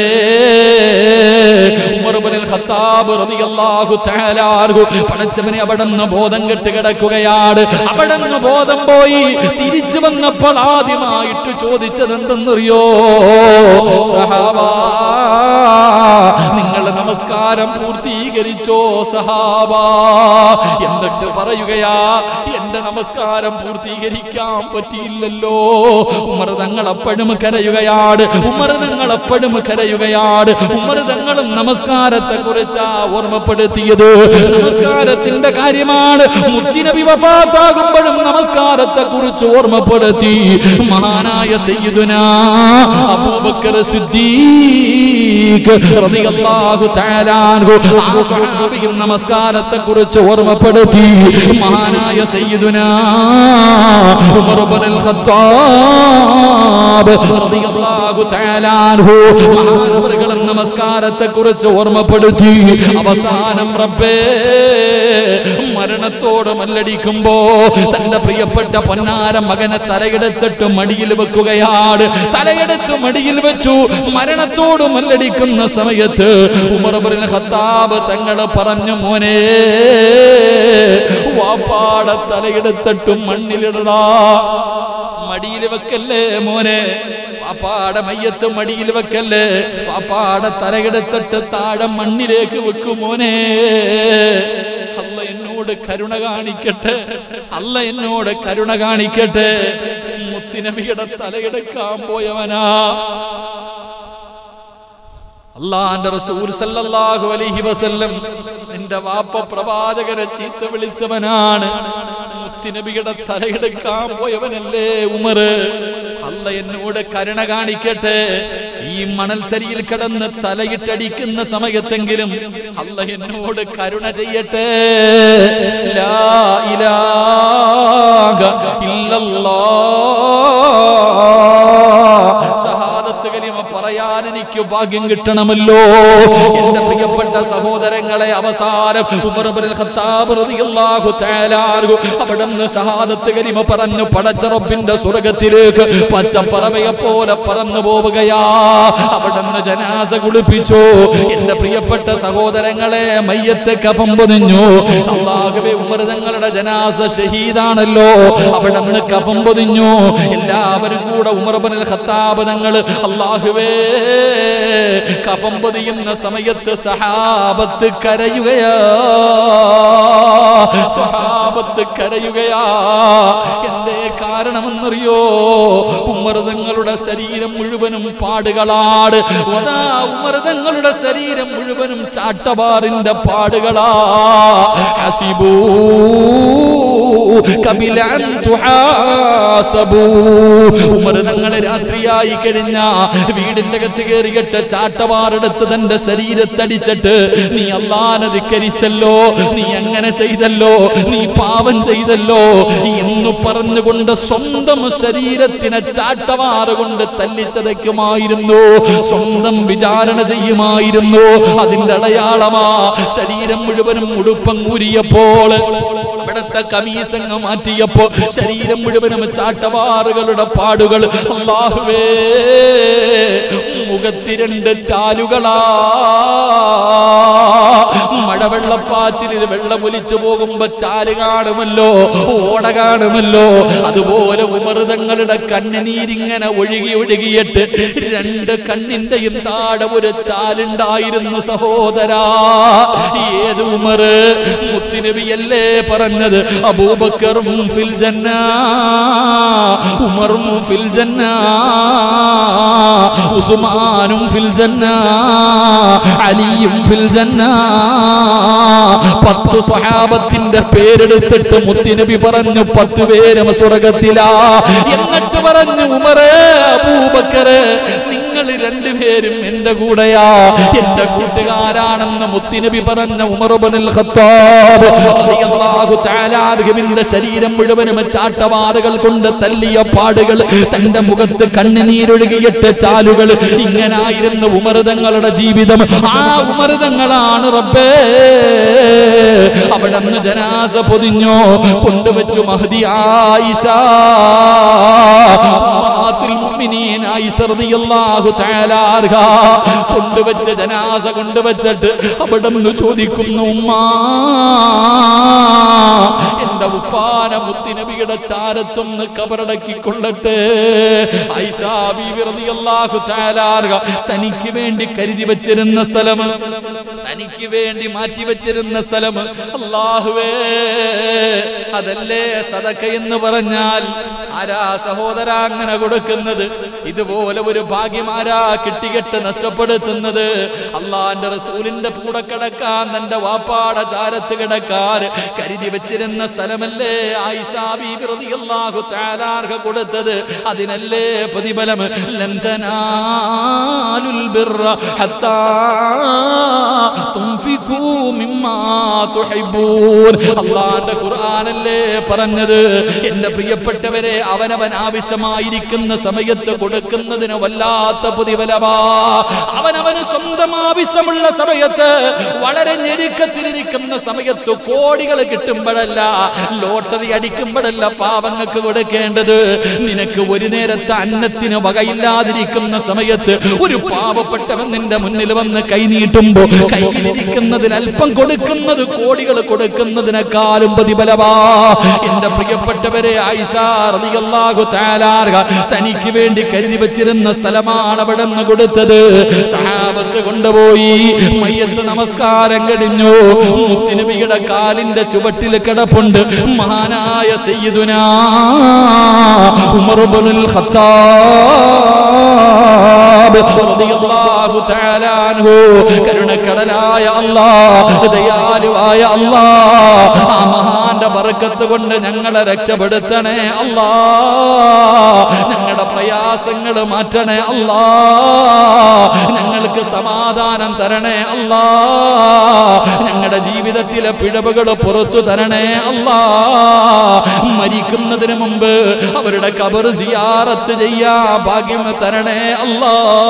ഉമർ ഇബ്നുൽ ഖത്താബ് റളിയല്ലാഹു തആല അൻഹു പടച്ചവനെ അവിടെ നിന്ന് ബോധം കെട്ട് കിടക്കുകയാണ് അവിടെ നിന്ന് ബോധം പോയി തിരിച്ചു വന്നപ്പോൾ ആദ്യമായിട്ട് ചോദിച്ചത് എന്തെന്നറിയോ സഹാബാ നിങ്ങൾ തങ്ങളെ നമസ്കാരം പൂർത്തീകരിച്ചോ സഹാബ എന്നിട്ട് പറയുകയാ എന്റെ നമസ്കാരം പൂർത്തീകരിക്കാൻ പറ്റിയില്ലല്ലോ ഉമർ തങ്ങൾ അപ്പോഴും കരയുകയാണ് ഉമർ തങ്ങൾ അപ്പോഴും കരയുകയാണ് ഉമർ തങ്ങളും നമസ്കാരത്തെ കുറിച്ചാ ഓർമ്മപ്പെടുത്തിയത് നമസ്കാരത്തിന്റെ കാര്യമാണ് മുത്തിനബി വഫാത്താകുമ്പോഴും നമസ്കാരത്തെ കുറിച്ച് ഓർമ്മപ്പെടുത്തി മഹാനായ സയ്യിദുന അബൂബക്കർ സിദ്ദീഖ് റളിയല്ലാഹു തആല അൻഹു ആ സ്വഹാബിയും നമസ്കാരത്തെ കുറിച്ച് ഓർമ്മപ്പെടുത്തി മഹാനായ സയ്യിദുന ഉമർ ഇബ്നുൽ ഖത്താബ് റളിയല്ലാഹു തആല അൻഹു മഹാനവറുകളും നമസ്കാരത്തെ കുറിച്ച് ഓർമ്മപ്പെടുത്തി അവസാനം റബ്ബേ മരണത്തോട് മല്ലടിക്കുമ്പോ തന്റെ പ്രിയപ്പെട്ട പൊന്നാര മകനെ തലയെടുത്തിട്ട് മടിയിൽ വെക്കുകയാണ് തലയെടുത്ത് മടിയിൽ വെച്ചു മരണത്തോട് മല്ലടിക്കുന്ന സമയത്ത് ഉമർബുൽ ഖത്താബ് തങ്ങൾ പറഞ്ഞു മോനെ വാപ്പാട തലയെടുത്തിട്ട് മണ്ണിലിടടാ മടിയിൽ വെക്കല്ലേ മോനെ പാപ്പാടെ മയ്യത്ത് മടിയിൽ വെക്കല്ലേ പാപ്പാടെ തലയെടുത്തിട്ട് താഴെ മണ്ണിലേക്ക് വെക്കും മോനെ അല്ല എന്നോട് കരുണ കാണിക്കട്ടെ അല്ല എന്നോട് കരുണ കാണിക്കട്ടെ മുത്തിനബിയുടെ തലയെടുക്കാൻ പോയവനാ അള്ളാന്റെ റസൂൽ സല്ലല്ലാഹു അലൈഹി വസല്ലം നിന്റെ വാപ്പ പ്രവാചകനെ ചീത്ത വിളിച്ചവനാണ് മുത്തിനബിയുടെ തലയെടുക്കാൻ പോയവനല്ലേ ഉമർ അല്ല എന്നോട് കരുണ കാണിക്കട്ടെ ഈ മണൽത്തരിയിൽ കിടന്ന് തലയിട്ടടിക്കുന്ന സമയത്തെങ്കിലും അല്ല എന്നോട് കരുണ ചെയ്യട്ടെ ലാ ഇലാഹ ഇല്ലല്ലാഹ് ഷഹാദത്ത് കലിമ പറയാൻ എനിക്ക് ഭാഗ്യം കിട്ടണമല്ലോ എന്റെ പ്രിയപ്പെട്ട സഹോദരങ്ങളെ അവസാനം ഉമർ ഇബ്നുൽ ഖത്താബ് റളിയല്ലാഹു തആല അൻഹു അവിടുന്ന് ഷഹാദത്ത് കലിമ പറഞ്ഞു പടച്ച റബ്ബിന്റെ സ്വർഗ്ഗത്തിലേക്ക് പച്ചപ്പറവയെ പോലെ പറന്നു പോവുകയാ അവിടുന്ന് ജനാസ കുളിപ്പിച്ചു എന്റെ പ്രിയപ്പെട്ട സഹോദരങ്ങളെ മയ്യത്ത് കഫം പൊതിഞ്ഞു അള്ളാഹുവെ ഉമർ തങ്ങളുടെ ജനാസ ഷഹീദാണല്ലോ അവിടുന്ന് കഫം പൊതിഞ്ഞു എല്ലാവരും കൂടെ ഉമർ ഇബ്നുൽ ഖത്താബ് തങ്ങൾ അള്ളാഹുവേ കഫം പൊതിയുന്ന സമയത്ത് സഹാബത്ത് കരയുകയാ സഹാബത്ത് കരയുകയാ എന്തേ കാരണമെന്നറിയോ ഉമർതങ്ങളുടെ ശരീരം മുഴുവനും പാടുകളാട് അതാ ഉമർതങ്ങളുടെ ശരീരം മുഴുവനും ചാട്ടവാറിന്റെ പാടുകളാ ഹസിബൂ കബിലൻ തുഹാസബൂ ഉമർ തങ്ങളെ രാത്രിയായി കഴിഞ്ഞ വീടിന്റെ അകത്ത് കയറിയിട്ട് ചാട്ടവാറെടുത്ത് തന്റെ ശരീരത്തടിച്ചിട്ട് നീ അള്ളാനെ ധിക്കരിച്ചല്ലോ നീ അങ്ങനെ ചെയ്തല്ലോ നീ പാപം ചെയ്തല്ലോ എന്ന് പറഞ്ഞുകൊണ്ട് സ്വന്തം ശരീരത്തിനെ ചാട്ടവാറ് കൊണ്ട് തല്ലിച്ചതയ്ക്കുമായിരുന്നു സ്വന്തം വിചാരണ ചെയ്യുമായിരുന്നു അതിന്റെ അടയാളമാ ശരീരം മുഴുവനും ഉടുപ്പങ്ങൂരിയപ്പോൾ അവിടുത്തെ കമീസങ്ങ് മാറ്റിയപ്പോ ശരീരം മുഴുവനും ചാട്ടവാറുകളുടെ പാടുകൾ അള്ളാഹുവേ മുഖത്തിരണ്ട് ചാലുകളാ മഴവെള്ളപ്പാച്ചിലിൽ വെള്ളമൊലിച്ചു പോകുമ്പോ ചാല് കാണുമല്ലോ ഓട കാണുമല്ലോ അതുപോലെ ഉമർതങ്ങളുടെ കണ്ണുനീരിങ്ങനെ ഒഴുകി ഒഴുകിയിട്ട് രണ്ട് കണ്ണിന്റെയും താഴെ ഒരു ചാലുണ്ടായിരുന്നു സഹോദരാ ഏത് ഉമർ മുത്തുനബിയല്ലേ പറഞ്ഞത് അബൂബക്കറും ഫിൽ ജന്ന ഉമറും ഫിൽ ജന്ന ഉസ്മാനും ഫിൽ ജന്ന അലിയും ഫിൽ ജന്ന പത്ത് സ്വഹാബത്തിന്റെ പേരെടുത്തിട്ട് മുത്തിനബി പറഞ്ഞു പത്ത് പേരും സ്വർഗത്തിലാ എന്നിട്ട് പറഞ്ഞു ഉമറേ അബൂബക്കറ് നിങ്ങൾ രണ്ടുപേരും എന്റെ കൂടെയാ എന്റെ കൂട്ടുകാരാണെന്ന് മുത്തിനബി പറഞ്ഞ ഉമറുബനുൽ ഖത്താബ് റളിയല്ലാഹു തആല അൻഹുവിന്റെ ശരീരം മുഴുവനും ചാട്ടവാറുകൾ കൊണ്ട് തല്ലിയ പാടുകൾ തന്റെ മുഖത്ത് കണ്ണുനീരൊഴുകിയിട്ട് ചാലുകൾ ഇങ്ങനായിരുന്നു ഉമർതങ്ങളുടെ ജീവിതം ആ ഉമർതങ്ങളാണ് റബ്ബേ അവിടെ നിന്ന് ജനാസ പൊതിഞ്ഞോ കൊണ്ടുവച്ചു മഹദി ആയിഷ ഉമ്മഹാത്തുൽ മുഅ്മിനീൻ ആയിഷ റളിയല്ലാഹു തആല അൻഹ കൊണ്ടുവച്ച ജനാസ കൊണ്ടുവച്ചിട്ട് അവിടെ നിന്ന് ചോദിക്കുന്നു ഉമ്മ എന്റെ ഉപ്പാന മുത്തിനബിയുടെ ചാരത്തൊന്ന് കബറടക്കി കൊള്ളട്ടെ ആയിഷ ബീവി റളിയല്ലാഹു തആല അൻഹ തനിക്ക് വേണ്ടി കരുതി വച്ചിരുന്ന സ്ഥലം തനിക്ക് വേണ്ടി മാറ്റി വെച്ചിരുന്ന സ്ഥലം അള്ളാഹുവേ അതല്ലേ സദക്ക എന്ന് പറഞ്ഞാൽ ആരാ സഹോദര അങ്ങനെ കൊടുക്കുന്നത് ഇതുപോലെ ഒരു ഭാഗ്യമാരാ കിട്ടികെട്ട് നഷ്ടപ്പെടുത്തുന്നത് അള്ളാന്റെ റസൂലിന്റെ കൂടെ കിടക്കാൻ തന്റെ വാപ്പാട ചാരത്ത് കിടക്കാൻ കരുതി വെച്ചിരുന്ന സ്ഥലമല്ലേ ആയിഷാ ബീബി റളിയല്ലാഹു തആല അൻഹ കൊടുത്തത് അതിനല്ലേ പ്രതിഫലം ലൻ തനാലുൽ ബിർറ ഹത്താ തുൻഫിഖൂ മിമ്മാ തുഹിബ്ബൂൻ അല്ലാഹുവിന്റെ ഖുർആനല്ലേ പറഞ്ഞത് എന്റെ പ്രിയപ്പെട്ടവരെ അവനവൻ ആവശ്യമായിരിക്കുന്ന സമയത്ത് കൊടുക്കുന്നതിന് വല്ലാത്ത പ്രതിഫലമാ അവനവന് സ്വന്തം ആവശ്യമുള്ള സമയത്ത് വളരെ ഞെരുക്കത്തിലിരിക്കുന്ന സമയത്ത് കോടികൾ കിട്ടുമ്പോഴല്ല ലോട്ടറി അടിക്കുമ്പോഴല്ല പാവങ്ങൾക്ക് കൊടുക്കേണ്ടത് നിനക്ക് ഒരു നേരത്തെ അന്നത്തിന് വകയില്ലാതിരിക്കുന്ന സമയത്ത് ഒരു പാവപ്പെട്ടവൻ നിന്റെ മുന്നിൽ വന്ന് കൈ നീട്ടുമ്പോ കയ്യിലിരിക്കുന്നതിൽ അല്പം കൊടുക്കുന്നത് കോടികൾ കൊടുക്കുന്നതിനേക്കാളും പ്രതിഫലമാ എന്റെ പ്രിയപ്പെട്ടവരെ ആയിഷാ റളിയല്ലാഹു തആല അൻഹ തനിക്ക് വേണ്ടി കരുതി വെച്ചിരുന്ന സ്ഥലമാണ് അവിടെ നിന്ന് കൊടുത്തത് സഹാബത്ത് കൊണ്ടുപോയി മയ്യത്ത് നമസ്കാരം കഴിഞ്ഞു മുത്തുനബിയുടെ കാലിന്റെ ചുവട്ടിൽ കിടപ്പുണ്ട് മഹാനായ സയ്യിദുനാ ഉമർ ഇബ്നുൽ ഖത്താബ് റളിയല്ലാഹു തആല അൻഹു കരുണക്കടലായ അല്ലാഹ് ദയാലുവായ അല്ലാഹ് ആ മഹാന്റെ ബർക്കത്ത് കൊണ്ട് ഞങ്ങളെ രക്ഷപ്പെടുത്തണേ അല്ലാ ഞങ്ങളുടെ പ്രയാസങ്ങൾ മാറ്റണേ അല്ലാ ഞങ്ങൾക്ക് സമാധാനം തരണേ അല്ലാ ഞങ്ങളുടെ ജീവിതത്തിലെ പിഴവുകൾ പുറത്തു തരണേ അല്ലാ മരിക്കുന്നതിന് മുമ്പ് അവരുടെ കബർ സിയാറത്ത് ചെയ്യാ ഭാഗ്യം തരണേ അല്ലാ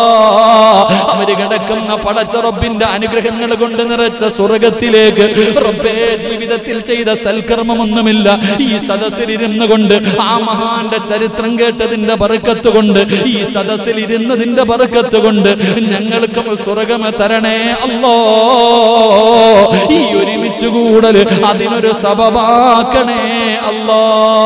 അവര് കിടക്കുന്ന പടച്ച റബ്ബിന്റെ അനുഗ്രഹങ്ങൾ കൊണ്ട് നിറച്ച സ്വർഗത്തിലേക്ക് റബ്ബേ ജീവിതത്തിൽ ചെയ്ത സൽക്കർമ്മമൊന്നുമില്ല ഈ സദസ്സിൽ ഇരുന്നു കൊണ്ട് ആ മഹാന്റെ ചരിത്രം കേട്ടതിന്റെ ബർക്കത്ത് കൊണ്ട് ഈ സദസ്സിൽ ഇരുന്നതിന്റെ ബർക്കത്ത് കൊണ്ട് ഞങ്ങൾക്കും സ്വർഗം തരണേ അല്ലോ ഈ ഒരുമിച്ച് കൂടൽ അതിനൊരു സബബാക്കണേ അല്ലോ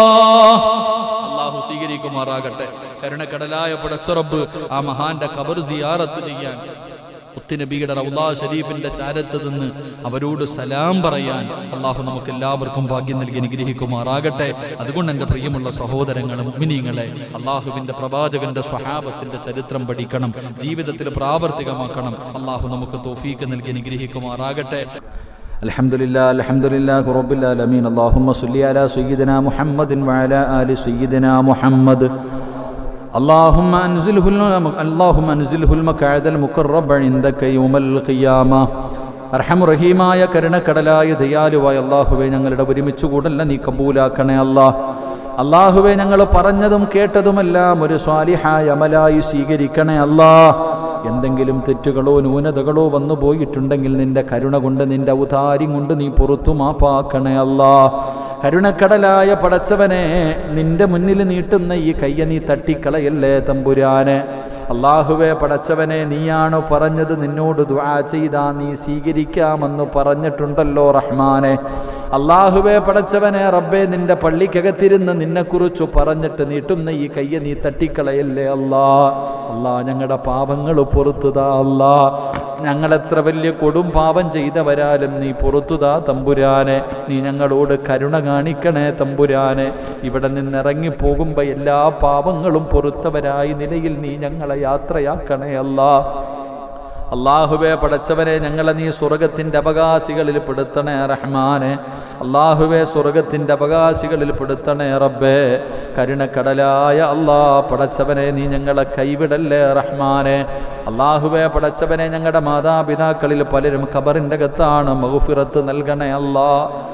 അള്ളാഹു സ്വീകരിക്കുമാറാകട്ടെ കരുണക്കടലായ പടച്ചുറബ് ആ മഹാന്റെ കബർ സിയാറത്ത് ചെയ്യാൻ മുത്തുനബിയുടെ റൗലാ ഷരീഫിന്റെ ചാരത്ത് നിന്ന് അവരോട് സലാം പറയാൻ അള്ളാഹു നമുക്ക് എല്ലാവർക്കും ഭാഗ്യം നൽകി അനുഗ്രഹിക്കുമാറാകട്ടെ അതുകൊണ്ട് എൻ്റെ പ്രിയമുള്ള സഹോദരങ്ങളും മിനിങ്ങളെ അള്ളാഹുവിൻ്റെ പ്രവാചകന്റെ സ്വഹാബത്തിന്റെ ചരിത്രം പഠിക്കണം ജീവിതത്തിൽ പ്രാവർത്തികമാക്കണം അള്ളാഹു നമുക്ക് തോഫീക്ക് നൽകി അനുഗ്രഹിക്കുമാറാകട്ടെ الحمد لله الحمد لله رب العالمين اللهم صل على سيدنا محمد وعلى آل سيدنا محمد اللهم انزله الم- اللهم انزله المقعد المقرب عندك يوم القيامة അർഹമുറഹീമായ കരുണക്കടലായ ദയാലുവായ അള്ളാഹുവെ ഞങ്ങളുടെ ഒരുമിച്ച് കൂടല്ല നീ കബൂലാക്കണേ അല്ലാ അള്ളാഹുവെ ഞങ്ങൾ പറഞ്ഞതും കേട്ടതുമെല്ലാം ഒരു സ്വാലിഹായ അമലായി സ്വീകരിക്കണേ അല്ലാ എന്തെങ്കിലും തെറ്റുകളോ ന്യൂനതകളോ വന്നു പോയിട്ടുണ്ടെങ്കിൽ നിന്റെ കരുണ കൊണ്ട് നിന്റെ ഔദാര്യം കൊണ്ട് നീ പുറത്തു മാപ്പാക്കണേ അല്ലാ കരുണക്കടലായ പടച്ചവനെ നിന്റെ മുന്നിൽ നീട്ടുന്ന ഈ കയ്യ നീ തട്ടിക്കളയല്ലേ തമ്പുരാന് അള്ളാഹുവെ പടച്ചവനെ നീയാണ് പറഞ്ഞത് നിന്നോട് ദുആ ചെയ്താ നീ സ്വീകരിക്കാമെന്ന് പറഞ്ഞിട്ടുണ്ടല്ലോ റഹ്മാനെ അള്ളാഹുവെ പടച്ചവനെ റബ്ബെ നിന്റെ പള്ളിക്കകത്തിരുന്ന് നിന്നെക്കുറിച്ച് പറഞ്ഞിട്ട് നീട്ടുന്ന ഈ കയ്യ നീ തട്ടിക്കളയല്ലേ അല്ലാ അല്ലാ ഞങ്ങളുടെ പാപങ്ങൾ പുറത്തുതാ അല്ലാ ഞങ്ങളെത്ര വലിയ കൊടും പാപം ചെയ്തവരാലും നീ പുറത്തുതാ തമ്പുരാനെ നീ ഞങ്ങളോട് കരുണ കാണിക്കണേ തമ്പുരാനെ ഇവിടെ നിന്നിറങ്ങി പോകുമ്പോൾ എല്ലാ പാപങ്ങളും പൊറുത്തവരായി നിലയിൽ നീ ഞങ്ങളെ യാത്രയാക്കണേ അല്ലാ അള്ളാഹുവെ പടച്ചവനെ ഞങ്ങളെ നീ സ്വർഗത്തിൻ്റെ അവകാശികളിൽ പെടുത്തണേ റഹ്മാനെ അള്ളാഹുവെ സ്വർഗത്തിൻ്റെ അവകാശികളിൽ പെടുത്തണേ റബ്ബേ കരുണക്കടലായ അള്ളാ പടച്ചവനെ നീ ഞങ്ങളെ കൈവിടല്ലേ റഹ്മാനെ അള്ളാഹുവെ പടച്ചവനെ ഞങ്ങളുടെ മാതാപിതാക്കളിൽ പലരും ഖബറിൻ്റെ അകത്താണ് മഹുഫിറത്ത് നൽകണേ അല്ലാ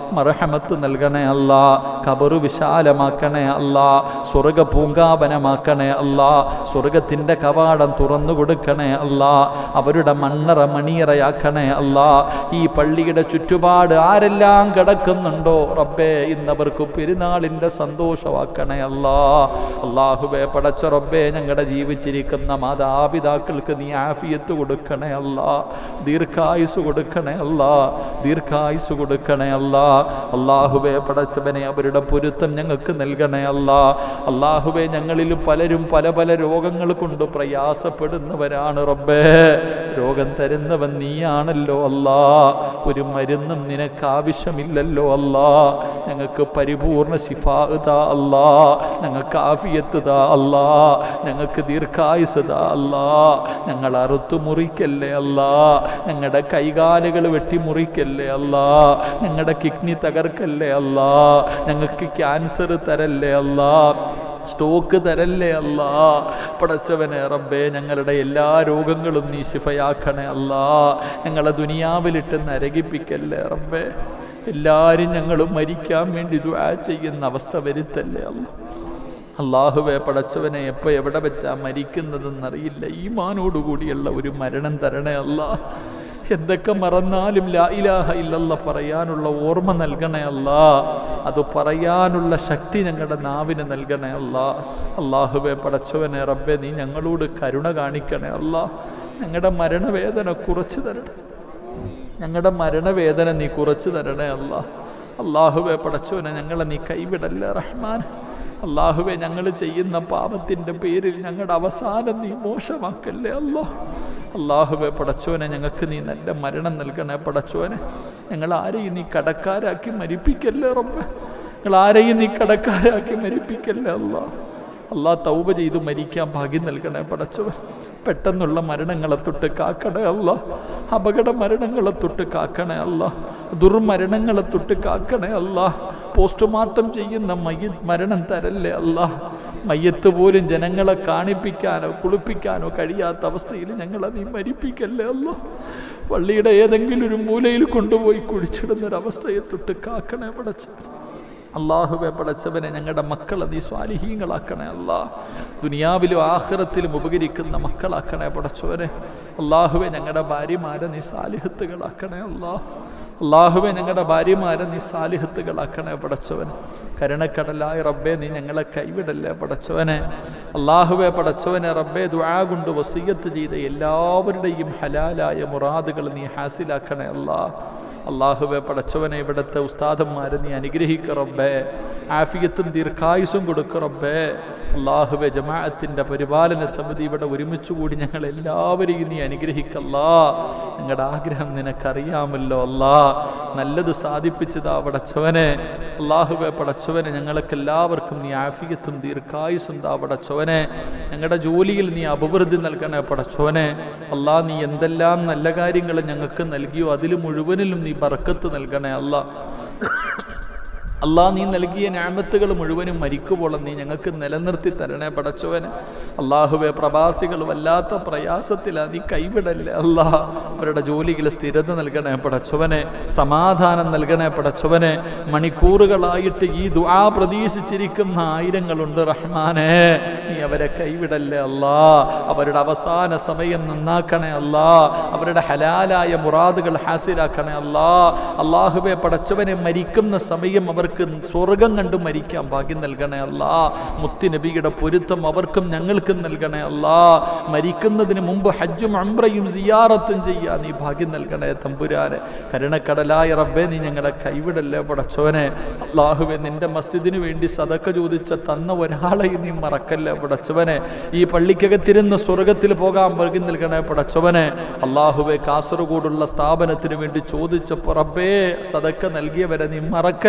മർഹമത്ത് നൽകണേ അല്ല കബറു വിശാലമാക്കണേ അല്ല സ്വർഗ പൂങ്കാവനമാക്കണേ അല്ല സ്വർഗത്തിൻ്റെ കവാടം തുറന്നു കൊടുക്കണേ അല്ല അവരുടെ മണ്ണറ മണിയറയാക്കണേ അല്ല ഈ പള്ളിയുടെ ചുറ്റുപാട് ആരെല്ലാം കിടക്കുന്നുണ്ടോ റബ്ബേ ഇന്നവർക്ക് പെരുന്നാളിൻ്റെ സന്തോഷമാക്കണേ അല്ല അള്ളാഹുബേ പടച്ച റബ്ബേ ഞങ്ങളുടെ ജീവിച്ചിരിക്കുന്ന മാതാപിതാക്കൾക്ക് നീ ആഫിയത്ത് കൊടുക്കണേ അല്ല ദീർഘായുസ് കൊടുക്കണേ അല്ല ദീർഘായുസ് കൊടുക്കണേ അല്ല അള്ളാഹുബേ പടച്ചവനെ അവരുടെ പൊരുത്തം ഞങ്ങൾക്ക് നൽകണേ അല്ല അള്ളാഹുബേ ഞങ്ങളിൽ പലരും പല പല രോഗങ്ങൾ കൊണ്ട് പ്രയാസപ്പെടുന്നവരാണ് റബ്ബേ രോഗം തരുന്നവൻ നീയാണല്ലോ അല്ലാ ഒരു മരുന്നും നിനക്ക് ആവശ്യമില്ലല്ലോ അല്ലാ ഞങ്ങൾക്ക് പരിപൂർണ ശിഫാ താ അല്ലാ ഞങ്ങൾക്ക് ആഫിയത്ത് താ അല്ലാ ഞങ്ങൾക്ക് ദീർഘായുസ് താ അല്ലാ ഞങ്ങൾ അറുത്തു മുറിക്കല്ലേ അല്ലാ ഞങ്ങളുടെ കൈകാലുകൾ വെട്ടി മുറിക്കല്ലേ അല്ലാ ഞങ്ങളുടെ കിഡ്നി തകർക്കല്ലേ അല്ലാ ഞങ്ങൾക്ക് ക്യാൻസർ തരല്ലേ അല്ലാ സ്റ്റോക്ക് തരല്ലേ അല്ല പടച്ചവനെ റബ്ബേ ഞങ്ങളുടെ എല്ലാ രോഗങ്ങളും നീ ശിഫയാക്കണേ അല്ല ഞങ്ങളെ ദുനിയാവിലിട്ട് നരകിപ്പിക്കല്ലേ റബ്ബേ എല്ലാവരും ഞങ്ങൾ മരിക്കാൻ വേണ്ടി ദുആ ചെയ്യുന്ന അവസ്ഥ വരുത്തല്ലേ അല്ല അള്ളാഹുവെ പടച്ചവനെ എപ്പോൾ എവിടെ വെച്ചാ മരിക്കുന്നതെന്നറിയില്ല ഈമാനോടുകൂടിയുള്ള ഒരു മരണം തരണേ അല്ല എന്തൊക്കെ മറന്നാലും ലാ ഇലാഹ ഇല്ലല്ല പറയാനുള്ള ഓർമ്മ നൽകണേ അല്ല അത് പറയാനുള്ള ശക്തി ഞങ്ങളുടെ നാവിന് നൽകണേ അല്ല അള്ളാഹുവെ പടച്ചവനെ റബ്ബെ നീ ഞങ്ങളോട് കരുണ കാണിക്കണേ അല്ല ഞങ്ങളുടെ മരണവേദന കുറച്ച് തരണേ ഞങ്ങളുടെ മരണവേദന നീ കുറച്ച് തരണേ അല്ല അള്ളാഹുവെ പടച്ചോനെ ഞങ്ങളെ നീ കൈവിടല്ലേ റഹ്മാൻ അള്ളാഹുവെ ഞങ്ങൾ ചെയ്യുന്ന പാപത്തിൻ്റെ പേരിൽ ഞങ്ങളുടെ അവസാനം നീ മോശമാക്കല്ലേ അല്ലോ അള്ളാഹുവെ പടച്ചോനെ ഞങ്ങൾക്ക് നീ നല്ല മരണം നൽകണേ പടച്ചോനെ ഞങ്ങൾ ആരെയും നീ കടക്കാരാക്കി മരിപ്പിക്കല്ലേ റബ്ബെ ഞങ്ങൾ ആരെയും നീ കടക്കാരാക്കി മരിപ്പിക്കല്ലേ അല്ലാ അല്ലാ തൗബ ചെയ്തു മരിക്കാൻ ഭാഗ്യം നൽകണേ പടച്ചവൻ പെട്ടെന്നുള്ള മരണങ്ങളെ തൊട്ട് കാക്കണേ അല്ല അപകട മരണങ്ങളെ തൊട്ട് കാക്കണേ അല്ല ദുർമരണങ്ങളെ തൊട്ട് കാക്കണേ അല്ല പോസ്റ്റ്മോർട്ടം ചെയ്യുന്ന മയ്യ മരണം തരല്ലേ അല്ല മയ്യത്ത് പോലും ജനങ്ങളെ കാണിപ്പിക്കാനോ കുളിപ്പിക്കാനോ കഴിയാത്ത അവസ്ഥയിൽ ഞങ്ങളെ നീ മരിപ്പിക്കല്ലേ അല്ല പള്ളിയുടെ ഏതെങ്കിലും ഒരു മൂലയിൽ കൊണ്ടുപോയി കുഴിച്ചിടുന്നൊരവസ്ഥയെ തൊട്ട് കാക്കണേ പടച്ചവൻ അള്ളാഹുവെ പടച്ചവനെ ഞങ്ങളുടെ മക്കളെ നീ സ്വാലിഹീങ്ങളാക്കണേ അല്ലാ ദുനിയാവിലും ആഹ്റത്തിലും ഉപകരിക്കുന്ന മക്കളാക്കണേ പടച്ചവനെ അള്ളാഹുവെ ഞങ്ങളുടെ ഭാര്യമാരെ നീ സാലിഹത്തുകളാക്കണേ അല്ലാ അള്ളാഹുവെ ഞങ്ങളുടെ ഭാര്യമാരെ നീ സാലിഹത്തുകളാക്കണേ പടച്ചവൻ കരുണക്കടലായ റബ്ബെ നീ ഞങ്ങളെ കൈവിടല്ലേ പടച്ചവനെ അള്ളാഹുവെ പടച്ചവനെ റബ്ബെ ദുആ കൊണ്ട് വസീയത്ത് ചെയ്ത എല്ലാവരുടെയും ഹലാലായ മുറാദുകൾ നീ ഹാസിലാക്കണേ അല്ലാ അള്ളാഹുവെ പടച്ചവനെ ഇവിടുത്തെ ഉസ്താദന്മാരെ നീ അനുഗ്രഹിക്ക റബ്ബേ ആഫിയത്തും ദീർഘായുസും കൊടുക്ക റബ്ബേ അള്ളാഹുവെ ജമാഅത്തിൻ്റെ പരിപാലന സമിതി ഇവിടെ ഒരുമിച്ച് കൂടി ഞങ്ങൾ എല്ലാവരെയും നീ അനുഗ്രഹിക്കല്ലാ ഞങ്ങളുടെ ആഗ്രഹം നിനക്കറിയാമല്ലോ അല്ലാ നല്ലത് സാധിപ്പിച്ചതാ പടച്ചവനെ അള്ളാഹുവെ പടച്ചവനെ ഞങ്ങൾക്ക് എല്ലാവർക്കും നീ ആഫിയത്തും ദീർഘായുസും താ പടച്ചവനെ ഞങ്ങളുടെ ജോലിയിൽ നീ അഭിവൃദ്ധി നൽകണേ പടച്ചവനെ അല്ലാ നീ എന്തെല്ലാം നല്ല കാര്യങ്ങൾ ഞങ്ങൾക്ക് നൽകിയോ അതിൽ മുഴുവനിലും നീ ബർക്കത്ത് നൽകണേ അല്ല അല്ലാ നീ നൽകിയ ഞാമത്തുകൾ മുഴുവനും മരിക്കുവോളം നീ ഞങ്ങൾക്ക് നിലനിർത്തി തരണേ പടച്ചവന് അള്ളാഹുവെ പ്രവാസികൾ വല്ലാത്ത പ്രയാസത്തിലാ നീ കൈവിടല്ലേ അല്ലാ അവരുടെ ജോലിയിൽ സ്ഥിരത നൽകണേ പടച്ചവനെ സമാധാനം നൽകണേ പടച്ചവനെ മണിക്കൂറുകളായിട്ട് ഈ ദുആ പ്രതീക്ഷിച്ചിരിക്കുന്ന ആയിരങ്ങളുണ്ട് റഹ്മാനെ നീ അവരെ കൈവിടല്ലേ അല്ലാ അവരുടെ അവസാന സമയം നന്നാക്കണേ അല്ലാ അവരുടെ ഹലാലായ മുറാദുകൾ ഹാസിലാക്കണേ അല്ലാ അള്ളാഹുവെ പടച്ചവനെ മരിക്കുന്ന സമയം അവർക്ക് സ്വർഗം കണ്ട് മരിക്കാൻ ഭാഗ്യം നൽകണേ അല്ല മുത്തുനബിയുടെ പൊരുത്തം അവർക്കും ഞങ്ങൾക്കും നൽകണേ അല്ല മരിക്കുന്നതിന് മുമ്പ് ഹജ്ജും അംബ്രയും സിയാറത്തും ചെയ്യാൻ നീ ഭാഗ്യം നൽകണേ തമ്പുരാനെ കരുണക്കടലായ റബ്ബെ നീ ഞങ്ങളെ കൈവിടല്ലേ പടച്ചവനെ അള്ളാഹുവെ നിന്റെ മസ്ജിദിന് വേണ്ടി സതക്ക ചോദിച്ച തന്ന ഒരാളെയും നീ മറക്കല്ലേ പടച്ചവനെ ഈ പള്ളിക്കകത്തിരുന്ന് സ്വർഗത്തിൽ പോകാൻ ഭാഗ്യം നൽകണേ പടച്ചവനെ അള്ളാഹുവെ കാസർഗോഡുള്ള സ്ഥാപനത്തിന് വേണ്ടി ചോദിച്ചപ്പോൾ റബ്ബേ സതക്ക നൽകിയവരെ നീ മറക്കല്ലേ അല്ലാ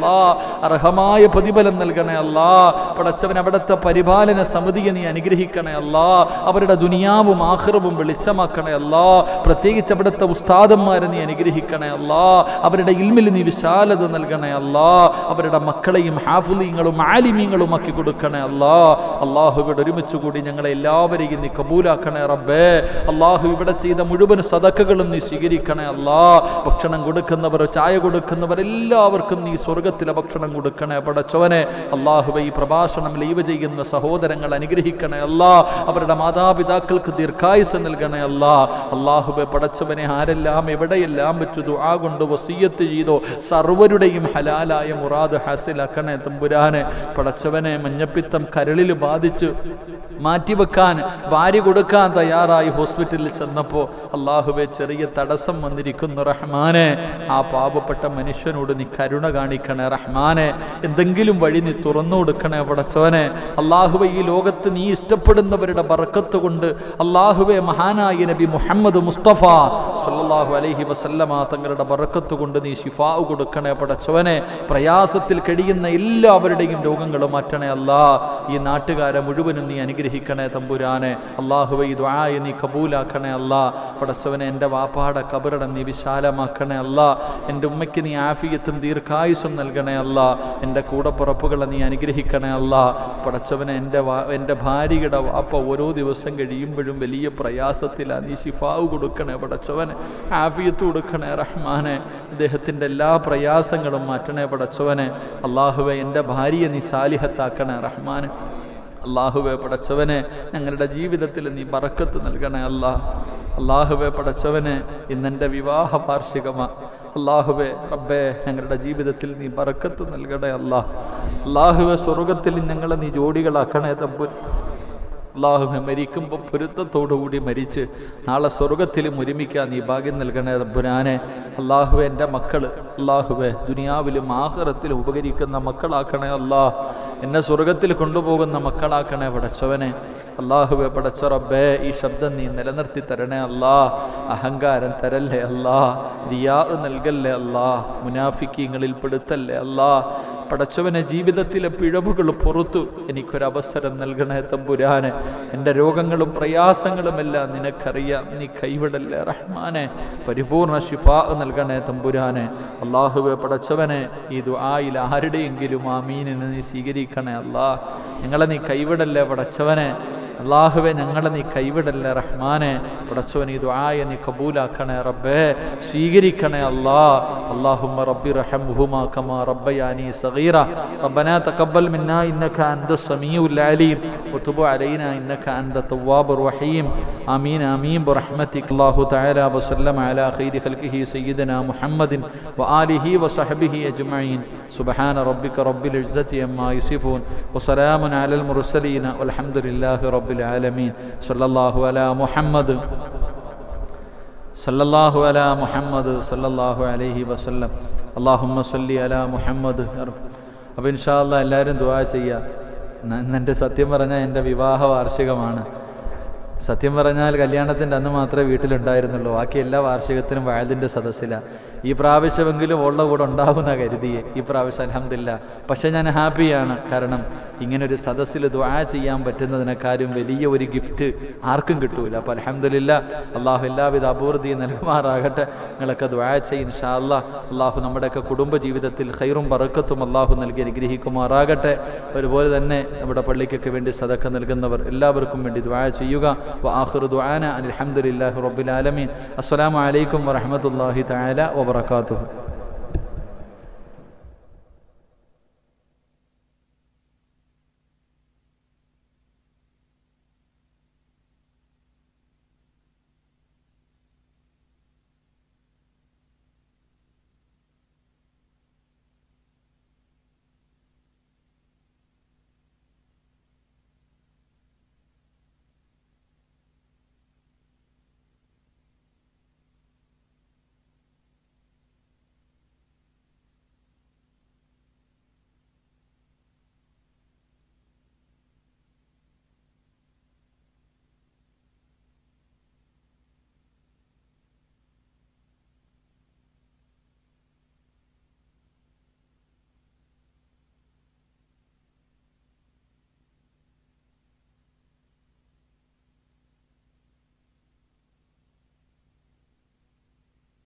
അല്ലാ അർഹമായ പ്രതിഫലം നൽകണേ അല്ലാ പടച്ചവൻ അവിടുത്തെ പരിപാലന സമിതിയെ നീ അനുഗ്രഹിക്കണേ അല്ലാ അവരുടെ ദുനിയാവും ആഹ്റവും വെളിച്ചമാക്കണേ അല്ലാ പ്രത്യേകിച്ച് അവിടുത്തെ ഉസ്താദന്മാരെ നീ അനുഗ്രഹിക്കണേ അല്ലാ അവരുടെ ഇൽമിൽ നീ വിശാലത നൽകണേ അല്ലാ അവരുടെ മക്കളെയും ഹാഫുലീങ്ങളും ആലിമീങ്ങളും ആക്കി കൊടുക്കണേ അല്ലാ അള്ളാഹുവിടെ ഒരുമിച്ച് കൂടി ഞങ്ങളെ എല്ലാവരെയും നീ കബൂലാക്കണേ റബ്ബേ അള്ളാഹു ഇവിടെ ചെയ്ത മുഴുവൻ സദക്കകളും നീ സ്വീകരിക്കണേ അല്ലാ ഭക്ഷണം കൊടുക്കുന്നവർ ചായ കൊടുക്കുന്നവർ എല്ലാവർക്കും നീ സ്വർഗത്തിലെ ഭക്ഷണം കൊടുക്കണേ പടച്ചവനെ അള്ളാഹുവെ ഈ പ്രഭാഷണം ലൈവ് ചെയ്യുന്ന സഹോദരങ്ങൾ അനുഗ്രഹിക്കണേ അല്ലാ അവരുടെ മാതാപിതാക്കൾക്ക് ദീർഘായുസ് നൽകണേ അല്ലാ അള്ളാഹുബെ പടച്ചവനെ ആരെല്ലാം എവിടെയെല്ലാം വെച്ചു ദുആ കൊണ്ട് വസീയത്ത് ചെയ്തോ സർവരുടെയും ഹലാലായ മുറാദ് ഹാസിലാക്കണേ തമ്പുരാനെ പടച്ചവനെ മഞ്ഞപ്പിത്തം കരളിൽ ബാധിച്ച് മാറ്റിവെക്കാൻ വാരി കൊടുക്കാൻ തയ്യാറായി ഹോസ്പിറ്റലിൽ ചെന്നപ്പോൾ അള്ളാഹുവെ ചെറിയ തടസ്സം വന്നിരിക്കുന്നു റഹ്മാനെ ആ പാവപ്പെട്ട മനുഷ്യനോട് നീ കരുണ കാണിക്കണേ റഹ്മാനെ എന്തെങ്കിലും വഴി നീ തുറന്നു കൊടുക്കണേ പടച്ചവനെ അള്ളാഹുവെ ഈ ലോകത്ത് നീ ഇഷ്ടപ്പെടുന്നവരുടെ ബർക്കത്ത് കൊണ്ട് അള്ളാഹുവെ മഹാനായ നബി മുഹമ്മദ് മുസ്തഫ സല്ലല്ലാഹു അലൈഹി വസല്ലമ തങ്ങളുടെ ബർക്കത്ത് കൊണ്ട് നീ ശിഫാവ് കൊടുക്കണേ പടച്ചവനെ പ്രയാസത്തിൽ കഴിയുന്ന എല്ലാവരുടെയും രോഗങ്ങൾ മാറ്റണേ അല്ലാ ഈ നാട്ടുകാരെ മുഴുവനും നീ അനുഗ്രഹിക്കണേ തമ്പുരാനെ അള്ളാഹുവെ ഈ ദ്വായ നീ കബൂലാക്കണേ അല്ലാ പടച്ചവനെ എൻ്റെ വാപ്പാടെ കബറിടം നീ വിശാലമാക്കണേ അല്ല എൻ്റെ ഉമ്മയ്ക്ക് നീ ആഫിയത്തും ദീർഘായുസും നൽകണേ അല്ല എൻ്റെ കൂടപ്പുറപ്പുകളെ നീ അനുഗ്രഹിക്കണേ അല്ല പടച്ചവനെ എൻ്റെ വാ എൻ്റെ ഭാര്യയുടെ വാപ്പ ഓരോ ദിവസം കഴിയുമ്പോഴും വലിയ പ്രയാസത്തിലാണ് നീ ശിഫാവ് കൊടുക്കണേ പടച്ചവനെ ആഫിയത്ത് കൊടുക്കണേ റഹ്മാനെ അദ്ദേഹത്തിൻ്റെ എല്ലാ പ്രയാസങ്ങളും മാറ്റണേ പടച്ചവനെ അള്ളാഹുവെ എൻ്റെ ഭാര്യയെ നീ സാലിഹത്താക്കണേ റഹ്മാനെ അള്ളാഹുവെ പടച്ചവനെ ഞങ്ങളുടെ ജീവിതത്തിൽ നീ ബറക്കത്ത് നൽകണേ അല്ലാ അള്ളാഹുവെ പടച്ചവനെ ഇന്നെൻ്റെ വിവാഹ വാർഷികമാ അള്ളാഹുവെ റബ്ബേ ഞങ്ങളുടെ ജീവിതത്തിൽ നീ ബറക്കത്ത് നൽകണേ അല്ലാ അള്ളാഹുവെ സ്വർഗത്തിൽ ഞങ്ങളെ നീ ജോഡികളാക്കണേ തമ്പുൻ അള്ളാഹുവെ മരിക്കുമ്പോൾ പൊരുത്തത്തോടുകൂടി മരിച്ച് നാളെ സ്വർഗത്തിലും ഒരുമിക്കാൻ നീ ഭാഗ്യം നൽകണേ റബ്ബുരാനെ അള്ളാഹുവെ എൻ്റെ മക്കൾ അള്ളാഹുവെ ദുനിയാവിലും ആഹ്റത്തിലും ഉപകരിക്കുന്ന മക്കളാക്കണേ അല്ലാ എന്നെ സ്വർഗത്തിൽ കൊണ്ടുപോകുന്ന മക്കളാക്കണേ പടച്ചവനെ അള്ളാഹുവെ പടച്ച റബ്ബേ ഈ ശബ്ദം നീ നിലനിർത്തി തരണേ അല്ലാ അഹങ്കാരം തരല്ലേ അല്ലാ റിയാ നൽകല്ലേ അല്ലാ മുനാഫിക്കീങ്ങളിൽ പെടുത്തല്ലേ അല്ലാ പടച്ചവനെ ജീവിതത്തിലെ പിഴവുകൾ പുറത്തു എനിക്കൊരവസരം നൽകണേ തമ്പുരാനെ എൻ്റെ രോഗങ്ങളും പ്രയാസങ്ങളുമെല്ലാം നിനക്കറിയാം നീ കൈവിടല്ലേ റഹ്മാനെ പരിപൂർണ ശിഫാ നൽകണേ തമ്പുരാനെ അള്ളാഹുവെ പടച്ചവനെ ഈ ദുആയിൽ ആരുടെയെങ്കിലും ആ മീനിനെ നീ സ്വീകരിക്കണേ അല്ലാ ഞങ്ങളെ നീ കൈവിടല്ലേ പടച്ചവനെ അള്ളാഹുവെ ഞങ്ങളെ നീ കൈവിടല്ലേ റഹ്മാനെ പടച്ചവൻ ഈ ദുആയ നീ കബൂലാക്കണേ റബ്ബേ സ്വീകരിക്കണേ അല്ലാ اللهم رب ارحمهما كما ربياني صغيرا ربنا تقبل منا انك انت السميع العليم وتب علينا انك انت التواب الرحيم امين امين برحمتك الله تعالى وسلم على خير خلقه سيدنا محمد واله وصحبه اجمعين سبحان ربك رب العزه عما يصفون وسلام على المرسلين والحمد لله رب العالمين صلى الله على محمد സല്ലല്ലാഹു അലാ മുഹമ്മദ് സല്ലല്ലാഹു അലൈഹി വസല്ലം അള്ളാഹുമ്മ സല്ലി അലാ മുഹമ്മദ് അപ്പോൾ ഇൻഷാല്ല എല്ലാവരും ദുആ ചെയ്യുക ഇന്നെൻ്റെ സത്യം പറഞ്ഞാൽ എൻ്റെ വിവാഹ വാർഷികമാണ് സത്യം പറഞ്ഞാൽ കല്യാണത്തിൻ്റെ അന്ന് മാത്രമേ വീട്ടിലുണ്ടായിരുന്നുള്ളൂ ബാക്കി എല്ലാ വാർഷികത്തിനും വയതിൻ്റെ സദസ്സിലാണ് ഈ പ്രാവശ്യമെങ്കിലും ഉള്ള കൂടെ ഉണ്ടാവുന്ന കരുതിയെ ഈ പ്രാവശ്യം അലഹമില്ല പക്ഷേ ഞാൻ ഹാപ്പിയാണ് കാരണം ഇങ്ങനൊരു സദസ്സിൽ ദ്വാ ചെയ്യാൻ പറ്റുന്നതിനെക്കാളും വലിയ ഒരു ഗിഫ്റ്റ് ആർക്കും കിട്ടൂല അപ്പോൾ അലഹമില്ല അള്ളാഹു എല്ലാവിധ അപൂർത്തിയും നൽകുമാറാകട്ടെ നിങ്ങളൊക്കെ ദ്വാ ചെയ്യും ഷാല്ല അള്ളാഹു നമ്മുടെയൊക്കെ കുടുംബ ജീവിതത്തിൽ ഖൈറും ബറക്കത്തും അള്ളാഹു നൽകി അനുഗ്രഹിക്കുമാറാകട്ടെ അതുപോലെ തന്നെ നമ്മുടെ പള്ളിക്കൊക്കെ വേണ്ടി സദക്ക നൽകുന്നവർ എല്ലാവർക്കും വേണ്ടി ദ്വാ ചെയ്യുക وآخر دعانا أن الحمد لله رب العالمين السلام عليكم ورحمة الله تعالى وبركاته